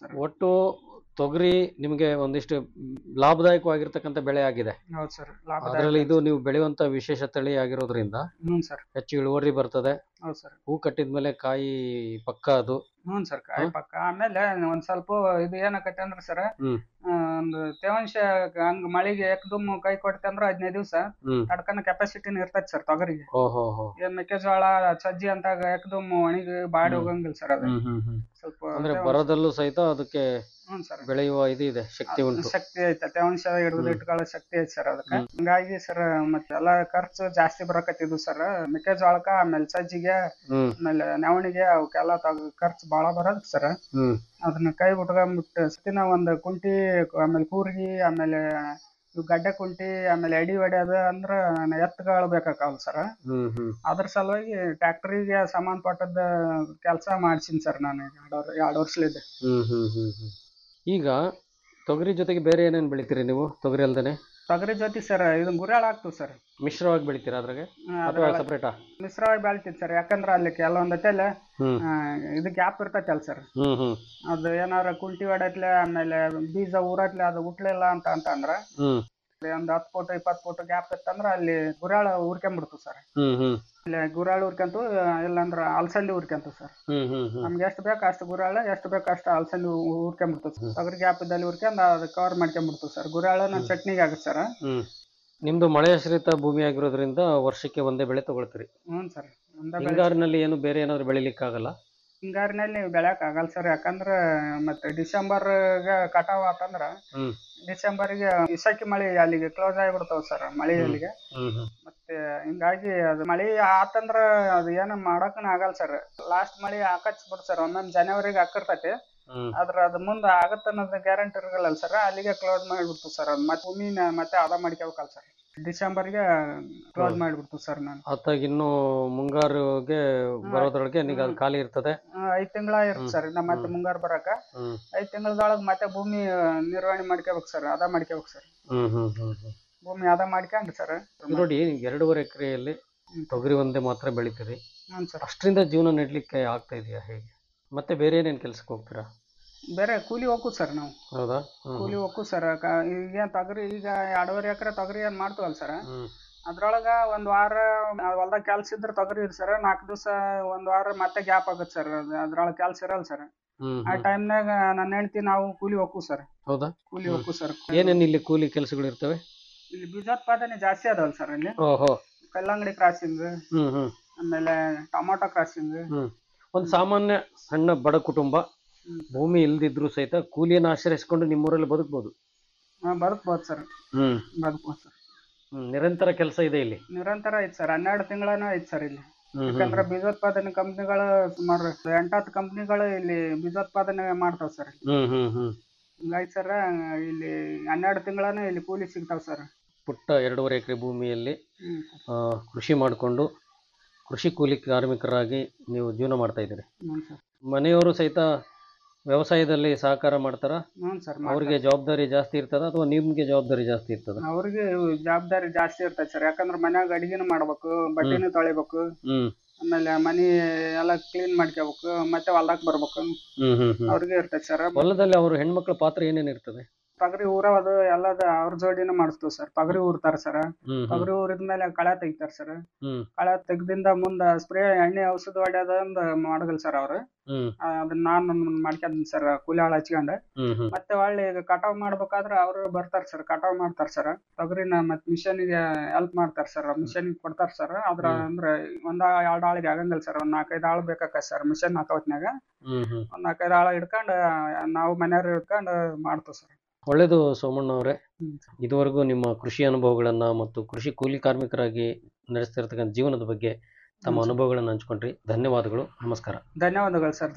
ಸರ್ ಒಟ್ಟು ತೊಗರಿ ನಿಮಗೆ ಒಂದಿಷ್ಟು ಲಾಭದಾಯಕವಾಗಿರ್ತಕ್ಕಂಥ ಬೆಳೆ ಆಗಿದೆ ಹೌದು ಸರ್ ಅದರಲ್ಲಿ ಲಾಭದಾಯಕ ಇದು ನೀವು ಬೆಳೆಯುವಂತ ವಿಶೇಷ ತಳಿ ಆಗಿರೋದ್ರಿಂದ ಹ್ಞೂ ಸರ್ ಹೆಚ್ಚು ಇಳುವರಿ ಬರ್ತದೆ ಹೌದು ಸರ್ ಹೂ ಕಟ್ಟಿದ್ಮೇಲೆ ಕಾಯಿ ಪಕ್ಕ ಅದು ಹ್ಞೂ ಸರ್ ಕಾಯಿ ಹ್ಮ್. ಪಕ್ಕ ಆಮೇಲೆ ಒಂದ್ ಸ್ವಲ್ಪ ಇದು ಏನಾಕೈತೆ ಅಂದ್ರೆ ಸರ್ ಹ್ಮ್. ಒಂದು ತೇವಾಂಶ ಹಂಗ ಮಳಿಗೆ ಏಕದಮ್ ಕೈ ಕೊಡ್ತೆ ಅಂದ್ರೆ ಹದಿನೈದು ದಿವಸ ಹ್ಮ್ ತಡ್ಕನ ಕೆಪಾಸಿಟಿನ ಇರ್ತೈತಿ ಸರ್ ತೊಗರಿಗೆ ಓಹೋ ಹೋ ಏನ್ ಮೆಕ್ಕೆಜೋಳ ಸಜ್ಜಿ ಅಂತಾಗ ಏಕದಮ್ ಒಣಗಿ ಬಾಡಿ ಹ್ಮ್. ಹೋಗಂಗಿಲ್ಲ ಸರ್ ಅದು ಹ್ಮ್ ಹ್ಮ್ ಹ್ಮ್ ಸ್ವಲ್ಪ ಅಂದ್ರೆ ತೇವಾಂಶ- ಬರದಲ್ಲೂ ಸಹಿತ ಅದಕ್ಕೆ ಹ್ಞೂ ಸರ್ ಬೆಳೆಯುವ ಇದು ಇದೆ ಶಕ್ತಿ ಉಂಟು ಶಕ್ತಿ ಐತೆ ತೇವಾಂಶ ಹಿಡಿದು ಹ್ಮ್. ಇಟ್ಕೊಳ್ಳೋ ಶಕ್ತಿ ಐತೆ ಸರ್ ಅದಕ್ಕೆ ಹ್ಮ್. ಹಿಂಗಾಗಿ ಸರ್ ಮತ್ತೆ ಎಲ್ಲಾ ಖರ್ಚು ಜಾಸ್ತಿ ಬರಕತ್ತಿದ್ವು ಸರ್ ಮೆಕ್ಕೆಜೋಳಕ್ಕ ಆಮೇಲೆ ಸಜ್ಜಿಗೆ ಹ್ಮ್ ಆಮೇಲೆ ನವಣಿಗೆ ಅವಕ್ಕೆಲ್ಲ ತಗ ಖರ್ಚು ಭಾಳ ಬರೋದು ಸರ್ ಹ್ಮ್ ಅದನ್ನ ಕೈ ಬಿಟ್ಕೊಂಡ್ಬಿಟ್ಟು ಸತಿನ ಒಂದು ಕುಂಟಿ ಆಮೇಲೆ ಕೂರ್ಗಿ ಆಮೇಲೆ ಇವು ಗಡ್ಡೆ ಕುಂಟಿ ಆಮೇಲೆ ಎಡಿ ಹೊಡ್ಯೋದು ಅಂದ್ರೆ ಎತ್ತುಗಳು ಬೇಕಾಕಾವ್ ಸರ್ ಹ್ಮ್ ಹ್ಮ್ ಅದ್ರ ಸಲುವಾಗಿ ಟ್ಯಾಕ್ಟ್ರಿಗೆ ಸಂಬಂಧಪಟ್ಟದ ಕೆಲಸ ಮಾಡ್ಸಿನಿ ಸರ್ ನಾನು ಎರಡು ವರ್- ಎರಡು ವರ್ಷಲಿದ್ದೆ ಹ್ಮ್ ಹ್ಮ್ ಹ್ಮ್ ಹ್ಮ್ ಈಗ ತೊಗರಿ ಜೊತೆಗೆ ಬೇರೆ ಏನೇನ್ ಬೆಳಿತೀರಿ ನೀವು ತೊಗರಿ ಅಲ್ದೇನೆ ತೊಗರಿ ಜೊತೆ ಸರ್ ಇದು ಗುರಾಳ ಆಗ್ತದೆ ಸರ್ ಮಿಶ್ರವಾಗಿ ಬೆಳಿತೀರಾ ಅದ್ರಾಗೆ ಅಥವಾ ಅದ್ರೊಳಗೆ ಸಪ್ರೇಟಾ ಮಿಶ್ರವಾಗಿ ಬೆಳಿತೀನಿ ಸರ್ ಯಾಕಂದ್ರೆ ಅಲ್ಲಿ ಕೆಲವೊಂದು ಹೊತ್ತಲ್ಲಿ ಹ್ಮ್ ಇದು ಗ್ಯಾಪ್ ಇರ್ತೈತಲ್ಲ ಸರ್ ಹ್ಮ್ ಹ್ಮ್ ಅದು ಏನಾರ ಕುಂಟಿ ಹೊಡತ್ಲೆ ಆಮೇಲೆ ಬೀಜ ಊರತ್ಲೆ ಅದು ಹುಟ್ಲಿಲ್ಲ ಅಂತ ಅಂತಂದ್ರ ಹ್ಮ್ ಒಂದ್ ಹತ್ತು ಫೋಟೋ ಇಪ್ಪತ್ತು ಫೋಟೋ ಗ್ಯಾಪ್ ಇತ್ತಂದ್ರ ಅಲ್ಲಿ ಗುರಾಳ ಉರ್ಕೊಂಬಿಡ್ತು ಸರ್ ಹ್ಮ್ ಹ್ಮ್ ಇಲ್ಲಿ ಗುರಾಳ ಉರ್ಕಂತು ಇಲ್ಲಾಂದ್ರ ಅಲಸಂದಿ ಉರ್ಕಂತು ಸರ್ ಹ್ಮ್ ಹ್ಮ್ ಹ್ಮ್ ನಮ್ಗೆ ಎಷ್ಟು ಬೇಕು ಅಷ್ಟು ಗುರಾಳ ಎಷ್ಟು ಬೇಕು ಅಷ್ಟು ಅಲಸಂದಿ ಉರ್ಕೊಂಬಿಡ್ತು ಹ್ಮ್. ತೊಗರಿ ಗ್ಯಾಪ್ ಇದ್ದಲ್ಲಿ ಉರ್ಕೊಂಡ್ ಅದು ಕವರ್ ಮಾಡ್ಕೊಂಬಿಡ್ತು ಸರ್ ಗುರಾಳ ನನ್ನ ಚಟ್ನಿಗೆ ಆಗುತ್ತೆ ಸರ್ ಹ್ಮ್ ನಿಮ್ದು ಮಳೆ ಆಶ್ರಿತ ಭೂಮಿ ಆಗಿರೋದ್ರಿಂದ ವರ್ಷಕ್ಕೆ ಒಂದೇ ಬೆಳೆ ತಗೊಳ್ತೀರಿ ಹ್ಞೂ ಸರ್ ಒಂದ ಬೆಳೆ ಹಿಂಗಾರಿನಲ್ಲಿ ಏನು ಬೇರೆ ಏನಾದ್ರು ಬೆಳಿಲಿಕ್ಕಾಗಲ್ಲ ಹಿಂಗಾರಿನಲ್ಲಿ ಬೆಳ್ಯಾಕ ಆಗಲ್ಲ ಸರ್ ಯಾಕಂದ್ರೆ ಮತ್ತೆ ಡಿಸೆಂಬರ್ಗ ಕಟಾವ್ ಆತಂದ್ರ ಹ್ಮ್ ಡಿಸೆಂಬರ್ಗೆ ಇಸಕಿ ಮಳಿ ಅಲ್ಲಿಗೆ ಕ್ಲೋಸ್ ಆಗಿಬಿಡ್ತಾವ ಸರ್ ಮಳಿ ಹ್ಮ್. ಅಲ್ಲಿಗೆ ಹ್ಮ್ ಹ್ಮ್ ಮತ್ತೆ ಹಿಂಗಾಗಿ ಅದು ಮಳಿ ಆತಂದ್ರ ಅದು ಏನು ಮಾಡಕ್ಕನ ಆಗಲ್ಲ ಸರ್ ಲಾಸ್ಟ್ ಮಳಿ ಹಾಕಚ್ ಬಿಡ್ ಸರ್ ಒಮ್ಮೊಮ್ಮೆ ಜನವರಿಗೆ ಹಾಕಿರ್ತೈತಿ ಹ್ಮ್ ಆದ್ರ ಅದು ಮುಂದೆ ಆಗತ್ತ ಅನ್ನೋದು ಗ್ಯಾರಂಟಿ ಇರಲ್ಲ ಸರ್ ಅಲ್ಲಿಗೆ ಕ್ಲೋಸ್ ಮಾಡಿಬಿಡ್ತು ಸರ್ ಅದು ಮತ್ತೆ ಭೂಮಿನ ಮತ್ತೆ ಅದ ಮಾಡ್ಕೋಬೇಕಲ್ಲ ಸರ್ ಡಿಸೆಂಬರ್ಗೆ ಕ್ಲೋಸ್ ಹೌದು. ಮಾಡಿಬಿಡ್ತು ಸರ್ ನಾನು ಅತ್ತಾಗ ಇನ್ನು ಮುಂಗಾರುಗೆ ಬರೋದ್ರೊಳಗೆ ನಿಮಗೆ ಅದು ಖಾಲಿ ಇರ್ತದೆ ಐದು ತಿಂಗಳ ಇರುತ್ತೆ ಹ್ಮ್. ಸರ್ ನಮ್ಮ ಮತ್ತೆ ಹ್ಮ್. ಮುಂಗಾರು ಬರಾಕ ಹ್ಮ್ ಐದು ತಿಂಗಳದೊಳಗೆ ಮತ್ತೆ ಭೂಮಿ ಆ, ನಿರ್ವಹಣೆ ಮಾಡ್ಕೋಬೇಕು ಸರ್ ಅದ ಮಾಡ್ಕೋಬೇಕು ಸರ್ ಹ್ಮ್ ಹ್ಮ್ ಹ್ಮ್ ಹ್ಮ್ ಭೂಮಿ ಅದ ಮಾಡ್ಕೊಂಡು ಸರ್ ಈಗ ನೋಡಿ ಎರಡೂವರೆ ಎಕರೆಯಲ್ಲಿ ಹ್ಮ್. ತೊಗರಿ ಒಂದೇ ಮಾತ್ರ ಬೆಳಿತೀರಿ ಹ್ಞೂ ಸರ್ ಅಷ್ಟರಿಂದ ಜೀವನ ನೆಡ್ಲಿಕ್ಕೆ ಆಗ್ತಾ ಇದೆಯಾ ಹೇಗೆ ಮತ್ತೆ ಬೇರೆ ಏನೇನು ಕೆಲ್ಸಕ್ಕೆ ಹೋಗ್ತೀರಾ ಬೇರೆ ಕೂಲಿ ಹೋಗ್ಬೋದು ಸರ್ ನಾವು ಹೌದಾ ಹ್ಮ್ ಕೂಲಿ ಹೋಗ್ಬೋದು ಸರ್ ಈಗ ತೊಗರಿ ಈಗ ಎರಡೂವರೆ ಎಕರೆ ತೊಗರಿ ಏನು ಮಾಡ್ತೀವಲ್ಲ ಸರ್ ಹ್ಮ್ ಅದ್ರೊಳಗ ಒಂದ್ ವಾರ ಹೊಲ್ದಾಗ ಕೆಲ್ಸ ಇದ್ರೆ ತೊಗರಿ ಸರ್ ನಾಲ್ಕು ದಿವಸ ಒಂದ್ ವಾರ ಮತ್ತೆ ಗ್ಯಾಪ್ ಆಗುತ್ತೆ ಸರ್ ಅದ್ರೊಳಗೆ ಕೆಲ್ಸ ಇರಲ್ಲ ಸರ್ ಹ್ಮ್ ಆ ಹ್ಮ್. ಟೈಮ್ನಾಗ ನನ್ನ ಹೆಂಡತಿ ನಾವು ಕೂಲಿ ಹೋಗ್ತೀವಿ ಸರ್ ಹೌದಾ ಕೂಲಿ ಹ್ಮ್. ಹೋಗ್ತೀವಿ ಸರ್ ಏನೇನು ಇಲ್ಲಿ ಕೂಲಿ ಕೆಲಸಗಳು ಇರ್ತವೆ ಇಲ್ಲಿ ಬೀಜೋತ್ಪಾದನೆ ಜಾಸ್ತಿ ಅದಾವಲ್ಲ ಸರ್ ಇಲ್ಲಿ ಓಹೋ ಕಲ್ಲಂಗಡಿ ಕ್ರಾಸಿಂಗ್ ಹ್ಮ್ ಹ್ಮ್ ಆಮೇಲೆ ಟೊಮಾಟೊ ಕ್ರಾಸಿಂಗ್ ಹ್ಮ್ ಒಂದು ಸಾಮಾನ್ಯ ಸಣ್ಣ ಬಡ ಕುಟುಂಬ ಹ್ಮ್. ಭೂಮಿ ಇಲ್ದಿದ್ರು ಸಹಿತ ಕೂಲಿಯನ್ನು ಆಶ್ರಯಿಸ್ಕೊಂಡು ನಿಮ್ಮೂರಲ್ಲಿ ಬದುಕ್ಬೋದು ಬದುಕ್ಬೋದು ಸರ್ ಹ್ಮ್ ಬದುಕ್ಬೋದು ಸರ್ ಹ್ಮ್ ನಿರಂತರ ಕೆಲಸ ಇದೆ ಇಲ್ಲಿ ನಿರಂತರ ಐತೆ ಸರ್ ಹನ್ನೆರಡು ತಿಂಗಳನ ಐತೆ ಸರ್ ಇಲ್ಲಿ ಹ್ಮ್ ಹ್ಮ್ ಯಾಕಂದ್ರೆ ಬೀಜೋತ್ಪಾದನೆ ಕಂಪ್ನಿಗಳು ಸುಮಾರು ಎಂಟತ್ತು ಕಂಪ್ನಿಗಳು ಇಲ್ಲಿ ಬೀಜೋತ್ಪಾದನೆ ಮಾಡ್ತಾವ ಸರ್ ಹ್ಮ್ ಹ್ಮ್ ಹ್ಮ್ ಹಿಂಗಾಗಿ ಸರ್ ಇಲ್ಲಿ ಹನ್ನೆರಡು ತಿಂಗಳನ ಇಲ್ಲಿ ಕೂಲಿ ಸಿಗ್ತಾವ ಸರ್ ಪುಟ್ಟ ಎರಡೂವರೆ ಎಕರೆ ಭೂಮಿಯಲ್ಲಿ ಹ್ಮ್ ಆ, ಕೃಷಿ ಮಾಡಿಕೊಂಡು ಕೃಷಿ ಕೂಲಿ ಕಾರ್ಮಿಕರಾಗಿ ನೀವು ಜೀವನ ಮಾಡ್ತಾ ಇದ್ದೀರಿ ಹ್ಞೂ ಸರ್ ಮನೆಯವರು ಸಹಿತ ವ್ಯವಸಾಯದಲ್ಲಿ ಸಹಕಾರ ಮಾಡ್ತಾರ ಹ್ಞೂ ಸರ್ ಅವ್ರಿಗೆ ಜವಾಬ್ದಾರಿ ಜಾಸ್ತಿ ಇರ್ತದ ಅಥವಾ ನಿಮ್ಗೆ ಜವಾಬ್ದಾರಿ ಜಾಸ್ತಿ ಇರ್ತದ ಅವ್ರಿಗೆ ಜವಾಬ್ದಾರಿ ಜಾಸ್ತಿ ಇರ್ತೈತೆ ಸರ್ ಯಾಕಂದ್ರೆ ಮನ್ಯಾಗ ಅಡಿಗೆನೂ ಮಾಡ್ಬೇಕು ಬಟ್ಟೆನೂ ತೊಳಿಬೇಕು ಹ್ಮ್ ಆಮೇಲೆ ಮನಿ ಎಲ್ಲ ಕ್ಲೀನ್ ಮಾಡ್ಕೋಬೇಕು ಮತ್ತೆ ಹೊಲ್ದಾಕ್ ಬರ್ಬೇಕು ಹ್ಮ್ ಹ್ಮ್ ಹ್ಮ್ ಅವ್ರಿಗೆ ಇರ್ತೈತೆ ಸರ್ ಹೊಲದಲ್ಲಿ ಅವ್ರ ಹೆಣ್ಮಕ್ಳ ಪಾತ್ರ ಏನೇನ್ ಇರ್ತದೆ ತೊಗರಿ ಊರವದು ಎಲ್ಲದ ಅವ್ರ ಜೋಡಿನ ಮಾಡಿಸ್ತೀವಿ ಸರ್ ತೊಗರಿ ಊರ್ತಾರ ಸರ್ ಹ್ಮ್ ಹ್ಮ್ ತೊಗರಿ ಊರಿದ್ಮೇಲೆ ಕಳೆ ತೆಗಿತಾರ ಸರ್ ಹ್ಮ್ ಕಳೆ ತೆಗ್ದಿಂದ ಮುಂದ ಸ್ಪ್ರೇ ಎಣ್ಣೆ ಔಷಧ ಹೊಡ್ಯೋದಂದ ಮಾಡಗಲ್ ಸರ್ ಅವ್ರು ಹ್ಮ್ ಆ, ಅದನ್ನ ನಾನು ಮಾಡ್ಕೊಂಡ್ ಸರ್ ಕೂಲಿ ಆಳು ಹಚ್ಕೊಂಡು ಹ್ಮ್ ಹ್ಮ್ ಮತ್ತೆ ಒಳ್ಳೆ ಈಗ ಕಟಾವ್ ಮಾಡ್ಬೇಕಾದ್ರೆ ಅವರು ಬರ್ತಾರ ಸರ್ ಕಟಾವ್ ಮಾಡ್ತಾರ ಸರ್ ತೊಗರಿನ ಮತ್ತೆ ಮಿಷನ್ಗೆ ಹೆಲ್ಪ್ ಮಾಡ್ತಾರ ಸರ್ ಮಿಷನ್ ಕೊಡ್ತಾರ ಸರ್ ಅದ್ರ ಹ್ಮ್. ಅಂದ್ರೆ ಒಂದ ಎರಡ್ ಆಳಿಗೆ ಆಗಂಗಿಲ್ಲ ಸರ್ ಒಂದ್ ನಾಲ್ಕೈದು ಆಳು ಬೇಕಾಕ ಸರ್ ಮಿಷನ್ ಹಾಕೋತ್ನಾಗ ಹ್ಮ್ ಹ್ಮ್ ಒಂದ್ ನಾಲ್ಕೈದು ಆಳು ಹಿಡ್ಕೊಂಡು ನಾವು ಮನೆಯವ್ರು ಹಿಡ್ಕೊಂಡು ಮಾಡ್ತೀವಿ ಸರ್ ಒಳ್ಳೇದು ಸೋಮಣ್ಣ ಅವರೇ ಹ್ಮ್. ಇದುವರೆಗೂ ನಿಮ್ಮ ಕೃಷಿ ಅನುಭವಗಳನ್ನ ಮತ್ತು ಕೃಷಿ ಕೂಲಿ ಕಾರ್ಮಿಕರಾಗಿ ನಡೆಸ್ತಿರ್ತಕ್ಕಂಥ ಜೀವನದ ಬಗ್ಗೆ ತಮ್ಮ ಹ್ಮ್ ಸರ್. ಅನುಭವಗಳನ್ನು ಹಂಚ್ಕೊಂಡ್ರಿ ಧನ್ಯವಾದಗಳು ನಮಸ್ಕಾರ ಧನ್ಯವಾದಗಳು ಸರ್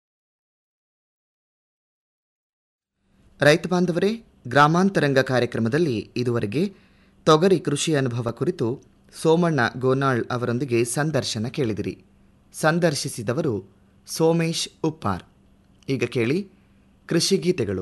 ರೈತ ಬಾಂಧವರೇ ಗ್ರಾಮಾಂತರಂಗ ಕಾರ್ಯಕ್ರಮದಲ್ಲಿ ಇದುವರೆಗೆ ತೊಗರಿ ಕೃಷಿ ಅನುಭವ ಕುರಿತು ಸೋಮಣ್ಣ ಗೋನಾಳ್ ಅವರೊಂದಿಗೆ ಸಂದರ್ಶನ ಕೇಳಿದಿರಿ ಸಂದರ್ಶಿಸಿದವರು ಸೋಮೇಶ್ ಉಪ್ಪಾರ್ ಈಗ ಕೇಳಿ ಕೃಷಿ ಗೀತೆಗಳು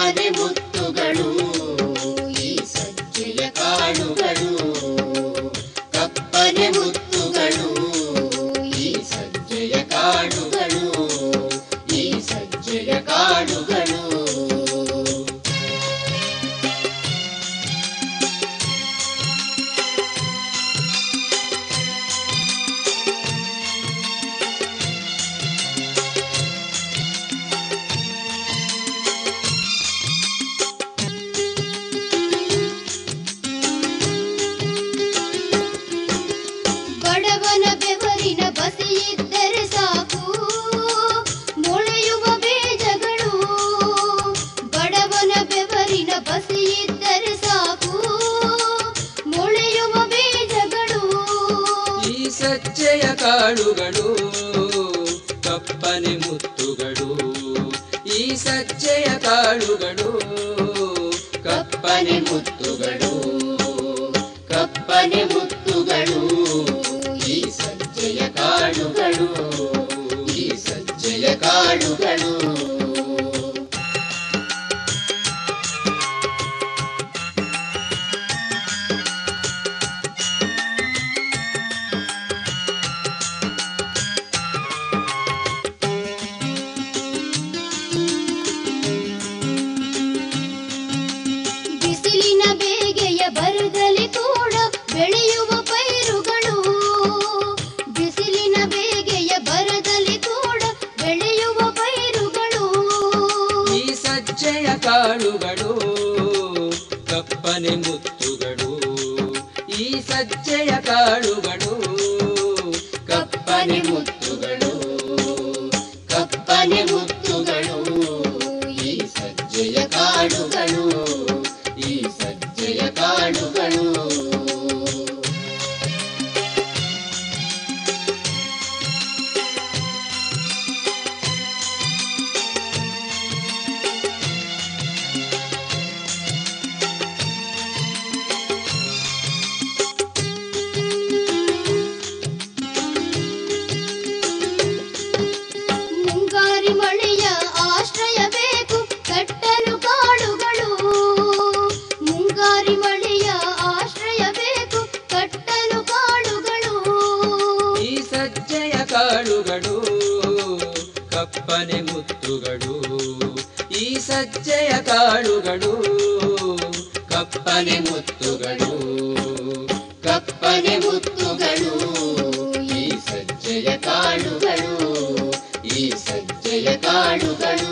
ಕಪ್ಪನೆ ಮುತ್ತುಗಳು ಈ ಸಜ್ಜೆಯ ಕಾಳುಗಳು ಕಪ್ಪನೆ ಮುತ್ತುಗಳು ಈ ಸಜ್ಜೆಯ ಕಾಳುಗಳು ಈ ಸಜ್ಜೆಯ ಕಾಳುಗಳು ಬಡವನ ಬೆವರಿನ ಬಸಿಯಿದ್ದರೆ ಸಾಕು ಮೊಳೆಯುವ ಬೀಜಗಳು ಬಡವನ ಬೆವರಿನ ಬಸಿಯಿದ್ದರೆ ಸಾಕು ಮೊಳೆಯುವ ಬೀಜಗಳು ಈ ಸಜ್ಜೆಯ ಕಾಳುಗಳು ಕಪ್ಪನೆ ಮುತ್ತುಗಳು ಈ ಸಜ್ಜೆಯ ಕಾಳುಗಳು ಕಪ್ಪನೆ ಮುತ್ತುಗಳು ಕಪ್ಪನೆ ಮುತ್ತುಗಳು ಈ ಸಜ್ಜೆಯ ಕಾಳುಗಳು ಈ ಸಜ್ಜೆಯ ಕಾಳುಗಳು ಬಿಸಿಲಿನ ಬೇಗೆಯ ಬರದಲ್ಲಿ ಕೂಡ ಬೆಳೆಯುವ ಪೈರುಗಳು ಬಿಸಿಲಿನ ಬೇಗೆಯ ಬರದಲ್ಲಿ ಕೂಡ ಬೆಳೆಯುವ ಪೈರುಗಳು ಈ ಸಜ್ಜೆಯ ಕಾಳುಗಳು ಕಪ್ಪನೆ ಮುತ್ತುಗಳು ಈ ಸಜ್ಜೆಯ ಕಾಳುಗಳು ಕಪ್ಪನೆ ಮುತ್ತುಗಳು ಕಪ್ಪನೆ ಮುತ್ತುಗಳು ಈ ಸಜ್ಜೆಯ ಕಾಳುಗಳು ಈ ಸಜ್ಜೆಯ ಕಾಳುಗಳು ಮುಂಗಾರಿ ಮಳೆಯ ಆಶ್ರಯ ಬೇಕು ಕಟ್ಟಲು ಕಾಡುಗಳು ಮುಂಗಾರಿ ಮಳೆಯ ಆಶ್ರಯ ಬೇಕು ಕಟ್ಟಲು ಕಾಡುಗಳು ಈ ಸಜ್ಜೆಯ ಕಾಳುಗಳು ಕಪ್ಪನೆ ಮುತ್ತುಗಳು ಈ ಸಜ್ಜೆಯ ಕಾಳುಗಳು ಕಪ್ಪನೆ ಮುತ್ತುಗಳು ಕಪ್ಪನೆ ಮುತ್ತುಗಳು ಈ ಸಜ್ಜೆಯ ಕಾಳುಗಳು ಈ ಸಜ್ಜೆಯ ಕಾಳುಗಳು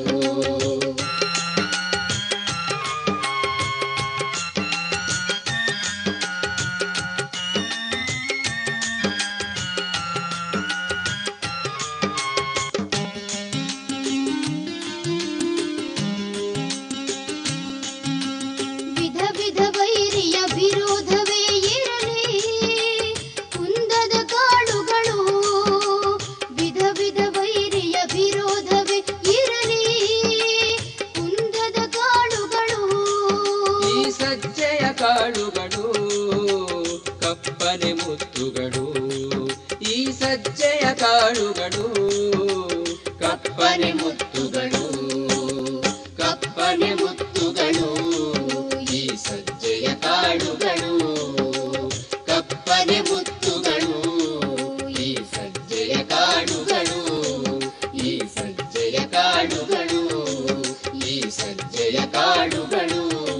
ವಿಧ ವಿಧ ವೈರಿಯ ವಿರೋಧವೇ ಇರಲಿ ಕುಂದದ ಕಾಳುಗಳು ವಿಧ ವಿಧ ವೈರಿಯ ವಿರೋಧವೇ ಇರಲಿ ಕುಂದದ ಕಾಳುಗಳು ಈ ಸಜ್ಜೆಯ ಕಾಳುಗಳು ಕಪ್ಪನೆ ಮುತ್ತುಗಳು ಈ ಸಜ್ಜೆಯ ಕಾಳುಗಳು ಕಪ್ಪನೆ ಮುತ್ತುಗಳು ಕಪ್ಪನೆ ಮುತ್ತುಗಳು ಈ ಸಜ್ಜೆಯ ಕಾಳುಗಳು ಕಪ್ಪನೆ ಮುತ್ತುಗಳು ಈ ಸಜ್ಜೆಯ ಕಾಳುಗಳು ಈ ಸಜ್ಜೆಯ ಕಾಳುಗಳು ಈ ಸಜ್ಜೆಯ ಕಾಳುಗಳು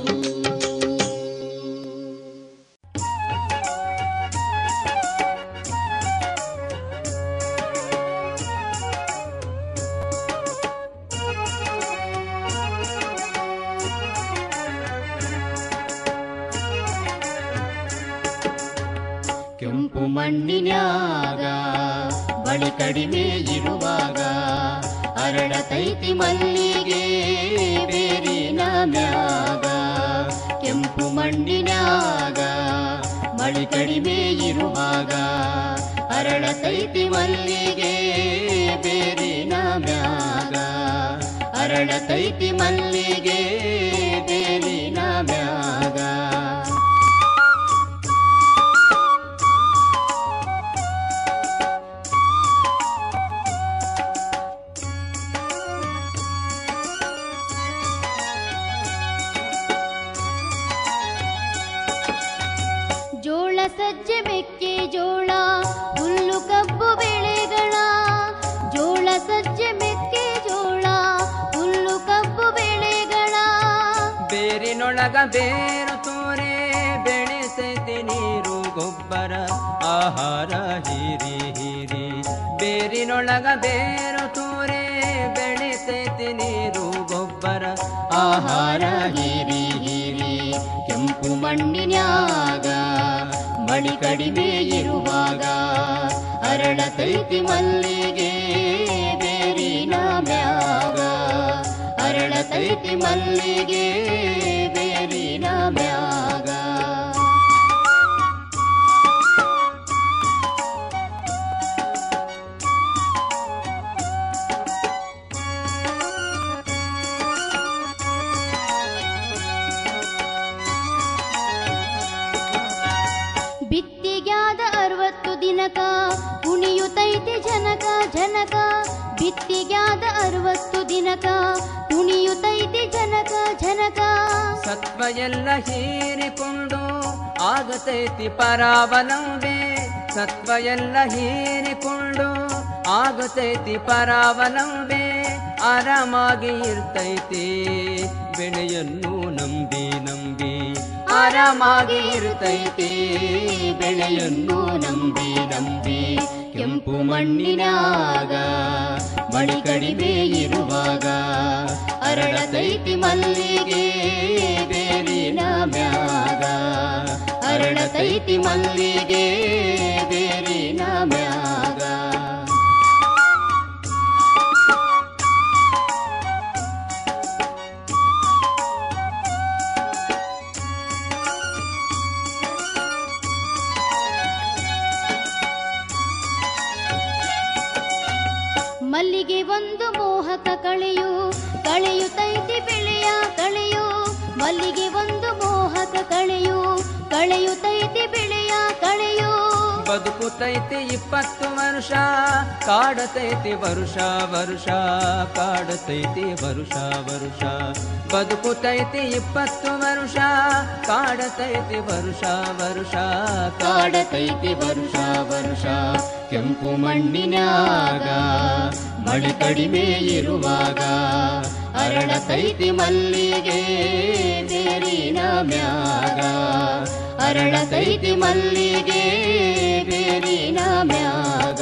ಕೆಂಪು ಮಣ್ಣಿನ್ಯಾಗ ಬಳಿ ಕಡಿಮೆ ಇರುವಾಗ ಅರಳತೈತಿ ಮಲ್ಲಿಗೆ ಬೇರಿನ ಮ್ಯಾಗ ಕೆಂಪು ಮಣ್ಣಿನ್ಯಾಗ ಮಳಿ ಕಡಿಮೆ ಇರುವಾಗ ಅರಳತೈತಿ ಮಲ್ಲಿಗೆ ಬೇರಿನ ಮ್ಯಾಗ ಅರಳತೈತಿ ಮಲ್ಲಿಗೆ ಬೇರಿನ ಮ್ಯಾಗ ಬೇರಿನೊಳಗ ಬೇರು ತೋರೆ ಬೆಳೆಸೈತಿ ನೀರು ಗೊಬ್ಬರ ಆಹಾರ ಹೀರಿ ಹೀರಿ ಬೇರಿನೊಳಗ ಬೇರು ತೋರೆ ಬೆಳೆಸೈತಿ ನೀರು ಗೊಬ್ಬರ ಆಹಾರ ಹೀರಿ ಹೀರಿ ಕೆಂಪು ಮಣ್ಣಿನ್ಯಾಗ ಮಳಿ ಕಡಿಮೆ ಇರುವಾಗ ಅರಳತೈತಿ ಮಲ್ಲಿಗೆ ಬೇರಿನ ಮ್ಯಾಗ ಅರಳತೈತಿ ಮಲ್ಲಿಗೆ ಬೇರಿನ ಮ್ಯಾಗ ಬಿತ್ತಿಗ್ಯಾದ ಅರವತ್ತು ದಿನಕ ಕುಣಿಯುತ್ತೈತಿ ಜನಕ ಜನಕ ಬಿತ್ತಿಗ್ಯಾದ ಅರವತ್ತು ದಿನಕ ಕುಣಿಯುತ್ತೈತಿ ಜನಕ ಜನಕ ಸತ್ವ ಎಲ್ಲ ಹೀರಿಕೊಂಡು ಆಗತೈತಿ ಪರಾವಲಂಬೆ ಸತ್ವ ಎಲ್ಲ ಹೀರಿಕೊಂಡು ಆಗತೈತಿ ಪರಾವಲಂಬೆ ಆರಾಮಾಗಿ ಇರ್ತೈತಿ ಬೆಳೆಯನ್ನು ನಂಬಿ ನಂಬಿ ಆರಾಮಾಗಿ ಇರ್ತೈತಿ ಬೆಳೆಯನ್ನು ನಂಬಿ ನಂಬಿ ಕೆಂಪು ಮಣ್ಣಿನಾಗ ಮಳಿ ಕಡಿಮೆ ಇರುವಾಗ ಅರಳತೈತಿ ಮಲ್ಲಿಗೆ ಬೇರಿನ ಮ್ಯಾಗ ಅರಳತೈತಿ ಮಲ್ಲಿಗೆ ಬೇರಿನ ಮ್ಯಾಗ ಮಲ್ಲಿಗೆ ಒಂದು ಮೋಹಕ ಕಳೆಯು ಕಳೆಯುತ್ತೈತಿ ಬೆಳೆಯ ಕಳೆಯು ಮಲ್ಲಿಗೆ ಒಂದು ಮೋಹಕ ಕಳೆಯು ಕಳೆಯುತ್ತೈತಿ ಬೆಳೆಯ ಕಳೆಯು ಬದುಕುತೈತಿ ಇಪ್ಪತ್ತು ವರ್ಷ ಕಾಡತೈತಿ ವರುಷ ವರುಷ ಕಾಡತೈತಿ ವರುಷ ವರುಷ ಬದುಕುತೈತಿ ಇಪ್ಪತ್ತು ವರ್ಷ ಕಾಡತೈತಿ ವರುಷ ವರುಷ ಕಾಡತೈತಿ ವರುಷ ವರುಷ ಕೆಂಪು ಮಣ್ಣಿನ್ಯಾಗ ಮಳಿ ಕಡಿಮೆ ಇರುವಾಗ ಅರಳತೈತಿ ಮಲ್ಲಿಗೆ ಬೇರಿನ ಮ್ಯಾಗ ಅರಳತೈತಿ ಮಲ್ಲಿಗೆ ಬೇರಿನ ಮ್ಯಾಗ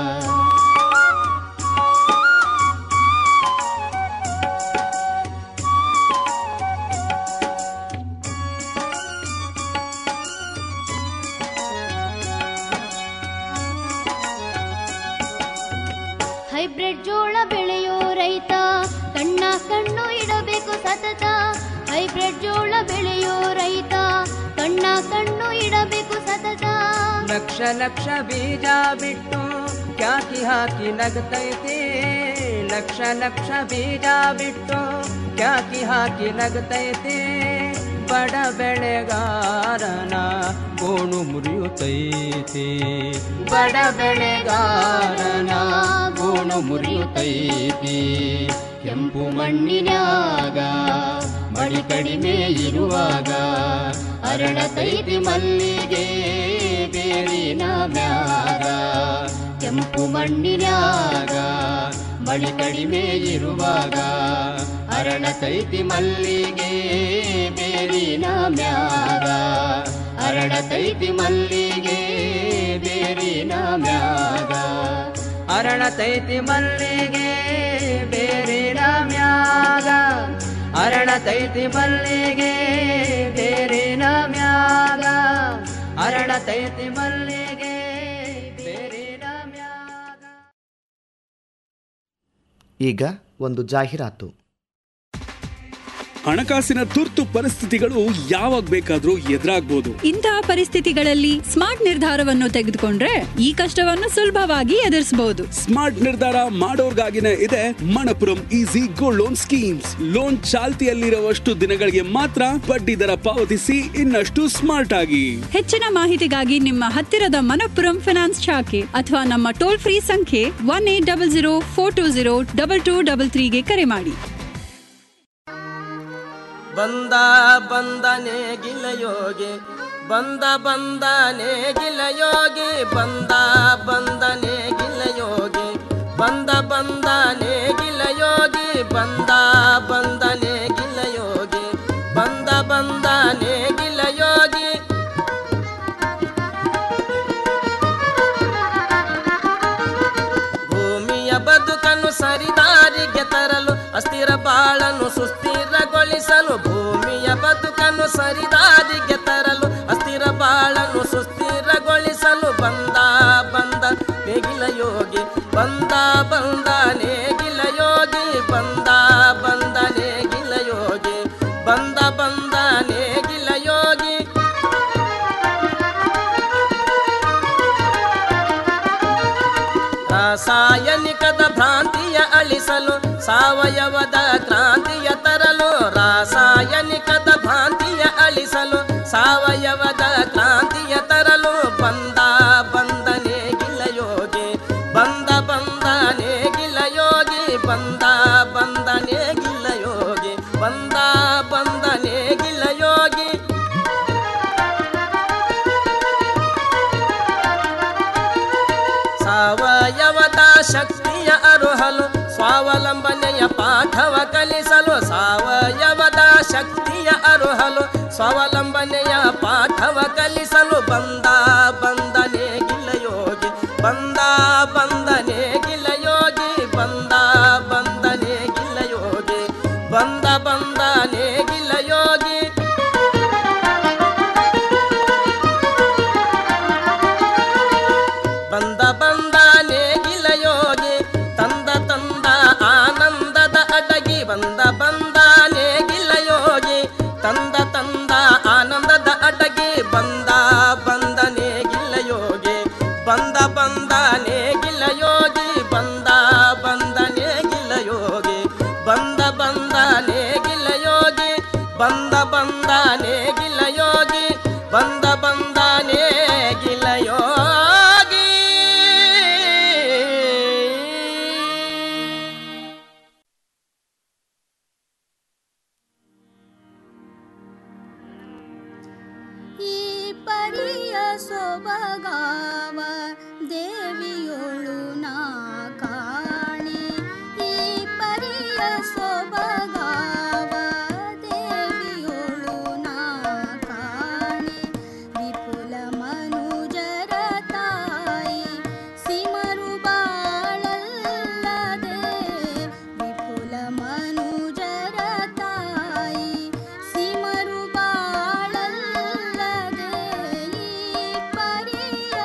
ಹೈಬ್ರಿಡ್ ಜೋಳ ಬೆಳೆಯೋ ರೈತ ಕಣ್ಣ ಕಣ್ಣು ಇಡಬೇಕು ಸತತ ಹೈಬ್ರಿಡ್ ಜೋಳ ಬೆಳೆಯೋ ರೈತ ಕಣ್ಣ ಕಣ್ಣು ಇಡಬೇಕು ಸತತ ಲಕ್ಷ ಲಕ್ಷ ಬೀಜ ಬಿಟ್ಟು ಕ್ಯಾಕಿ ಹಾಕಿ ನಗತೈತಿ ಲಕ್ಷ ಲಕ್ಷ ಬೀಜ ಬಿಟ್ಟು ಕ್ಯಾಕಿ ಹಾಕಿ ನಗತೈತಿ ಬಡ ಬೆಳೆಗಾರನ ಗೋಣು ಮುರಿಯುತ್ತೈತಿ ಬಡ ಬೆಳೆಗಾರನ ಗೋಣು ಮುರಿಯುತ್ತೈತಿ ಕೆಂಪು ಮಣ್ಣಿನ್ಯಾಗ ಮಳಿ ಕಡಿಮೆ ಇರುವಾಗ ಅರಳತೈತಿ ಮಲ್ಲಿಗೆ ಬೇರಿನ ಮ್ಯಾಗ ಕೆಂಪು ಮಣ್ಣಿನ್ಯಾಗ ಮಳಿ ಕಡಿಮೆ ಇರುವಾಗ ಅರಳತೈತಿ ಮಲ್ಲಿಗೆ ಬೇರಿನ ಮ್ಯಾಗ ಅರಳತೈತಿ ಮಲ್ಲಿಗೆ ಬೇರಿನ ಮ್ಯಾಗ ಅರಳತೈತಿ ಮಲ್ಲಿಗೆ ಬೇರಿನ ಮ್ಯಾಗ ಅರಳತೈತಿ ಮಲ್ಲಿಗೆ ಬೇರಿನ ಮ್ಯಾಗ ಅರಳತೈತಿ ಮಲ್ಲಿಗೆ ಬೇರಿನ ಮ್ಯಾಗ ಈಗ ಒಂದು ಜಾಹೀರಾತು ಹಣಕಾಸಿನ ತುರ್ತು ಪರಿಸ್ಥಿತಿಗಳು ಯಾವಾಗ ಬೇಕಾದ್ರೂ ಎದುರಾಗ್ಬೋದು ಇಂತಹ ಪರಿಸ್ಥಿತಿಗಳಲ್ಲಿ ಸ್ಮಾರ್ಟ್ ನಿರ್ಧಾರವನ್ನು ತೆಗೆದುಕೊಂಡ್ರೆ ಈ ಕಷ್ಟವನ್ನು ಸುಲಭವಾಗಿ ಎದುರಿಸಬಹುದು ಸ್ಮಾರ್ಟ್ ನಿರ್ಧಾರ ಮಾಡೋರ್ಗಾಗಿನೇ ಇದೆ Manappuram easy gold loan schemes loan ಚಾಲ್ತಿಯಲ್ಲಿರುವಷ್ಟು ದಿನಗಳಿಗೆ ಮಾತ್ರ ಬಡ್ಡಿ ದರ ಪಾವತಿಸಿ ಇನ್ನಷ್ಟು ಸ್ಮಾರ್ಟ್ ಆಗಿ ಹೆಚ್ಚಿನ ಮಾಹಿತಿಗಾಗಿ ನಿಮ್ಮ ಹತ್ತಿರದ ಮನಪ್ಪುರಂ ಫಿನಾನ್ಸ್ ಶಾಖೆ ಅಥವಾ ನಮ್ಮ ಟೋಲ್ ಫ್ರೀ ಸಂಖ್ಯೆ one eight double zero four two zero double two double ತ್ರೀಗೆ ಕರೆ ಮಾಡಿ ಬಂದ ಬಂದನೆ ಗಿಲಯೋಗಿ ಬಂದ ಬಂದನೆ ಗಿಲಯೋಗಿ ಬಂದ ಬಂದನೆ ಗಿಲಯೋಗಿ ಬಂದ ಬಂದನೆ ಗಿಲಯೋಗಿ ಬಂದ ಬಂದನೆ ಗಿಲಯೋಗಿ ಬಂದ ಬಂದ ಸರಿದಾರಿಗೆ ತರಲು ಅಸ್ಥಿರ ಬಾಳನ್ನು ಸುಸ್ಥಿರಗೊಳಿಸಲು ಭೂಮಿಯ ಬದುಕನ್ನು ಸರಿದಾರಿಗೆ ತರಲು ಅಸ್ಥಿರ ಬಾಳನ್ನು ಸುಸ್ಥಿರಗೊಳಿಸಲು ಬಂದ ಬಂದ ನೇಗಿಲ ಯೋಗಿ ಬಂದ ಬಂದ ನೇಗಿಲ ಯೋಗಿ ಬಂದ ಬಂದ ನೇಗಿಲ ಯೋಗಿ ಬಂದ ಬಂದ ನೇಗಿಲ ಯೋಗಿ ರಾಸಾಯನಿಕದ ಭ್ರಾಂತಿಯ ಅಳಿಸಲು ಸಾವಯವದ ಕ್ರಾಂತಿಯ ತರಲು ರಾಸಾಯನಿಕದ ಭ್ರಾಂತಿಯ ಅಳಿಸಲು ಸಾವಯವದ ಕ್ರಾಂತಿಯ ತರಲು ಬಂದ ಬಂದನೆ ಗಿಲಯೋಗಿ ಬಂದ ಬಂದನೆ ಗಿಲಯೋಗಿ ಬಂದ ಬಂದನೆ ಗಿಲಯೋಗಿ ಬಂದ ಬಂದನೆ ಗಿಲಯೋಗಿ ಸಾವಯವದ ಶಕ್ತಿಯ ಅರುಹಲು ಸ್ವಾವಲಂಬನೆಯ ಪಾಠವ ಕಲಿಸಲು ಸಾವಯವದ ಶಕ್ತಿಯ ಅರುಹಲು ಸ್ವಾವಲಂಬನೆಯ ಪಾಠವ ಕಲಿಸಲು ಬಂದ ಬಂದನೆ ಗಿಲಯೋಗಿ ಬಂದ ಬಂದನೆ ಗಿಲಯೋಗಿ ಬಂದ ಬಂದನೆ ಗಿಲಯೋಗಿ ಬಂದ ಬಂದನೆ ಗಿಲಯೋಗಿ ಬಂದ ಬಂದ ನೇಗಿಲ ಯೋಗಿ ತಂದ ತಂದ ಆನಂದದ ಅಡಗಿ ಬಂದ ಬಂದ ನೇಗಿಲ ಯೋಗಿ ತಂದ ತಂದ ಆನಂದದ ಅಡಗಿ ಬಂದ ಬಂದ ನೇಗಿಲ ಯೋಗಿ ಬಂದ ಬಂದ ನೇಗಿಲ ಯೋಗಿ ಬಂದ ಬಂದ ನೇಗಿಲ ಯೋಗಿ ಬಂದ ಬಂದ ನೇಗಿಲ ಯೋಗಿ ಬಂದ ಬಂದ ನೇಗಿಲ ಯೋಗಿ ಬಂದ ಬಂದ ನೇಗಿಲ ಯೋಗಿ ಈ ಪರಿಯ ಸೊಬಗಾವ ದೇವಿಯೊಳು ನಾ ಕಾಣೆ ಈ ಪರಿಯ ಸೊಬಗಾವ ದೇವಿಯೊಳು ನಾ ಕಾಣೆ ವಿಪುಲ ಮನುಜರ ತಾಯಿ ಸಿಮರು ಬಾಳಲ್ಲದೆ ವಿಪುಲ ಮನುಜರ ತಾಯಿ ಸಿಮರು ಬಾಳಲ್ಲದೆ ಈ ಪರಿಯ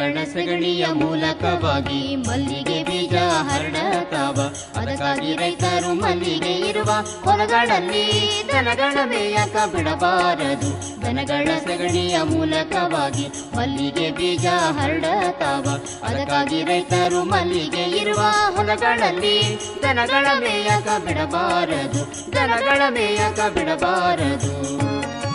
ದನಗಳ ಸಗಣಿಯ ಮೂಲಕವಾಗಿ ಮಲ್ಲಿಗೆ ಬೀಜ ಹರಡತಾವ ಅದಕ್ಕಾಗಿ ರೈತರು ಮಲ್ಲಿಗೆ ಇರುವ ಹೊಲಗಳಲ್ಲಿ ದನಗಳ ಮೇಯಕ ಬಿಡಬಾರದು ದನಗಳ ಸಗಣಿಯ ಮೂಲಕವಾಗಿ ಮಲ್ಲಿಗೆ ಬೀಜ ಹರಡತಾವ ಅದಕ್ಕಾಗಿ ರೈತರು ಮಲ್ಲಿಗೆ ಇರುವ ಹೊಲಗಳಲ್ಲಿ ದನಗಳ ಮೇಯಕ ಬಿಡಬಾರದು ದನಗಳ ಮೇಯಕ ಬಿಡಬಾರದು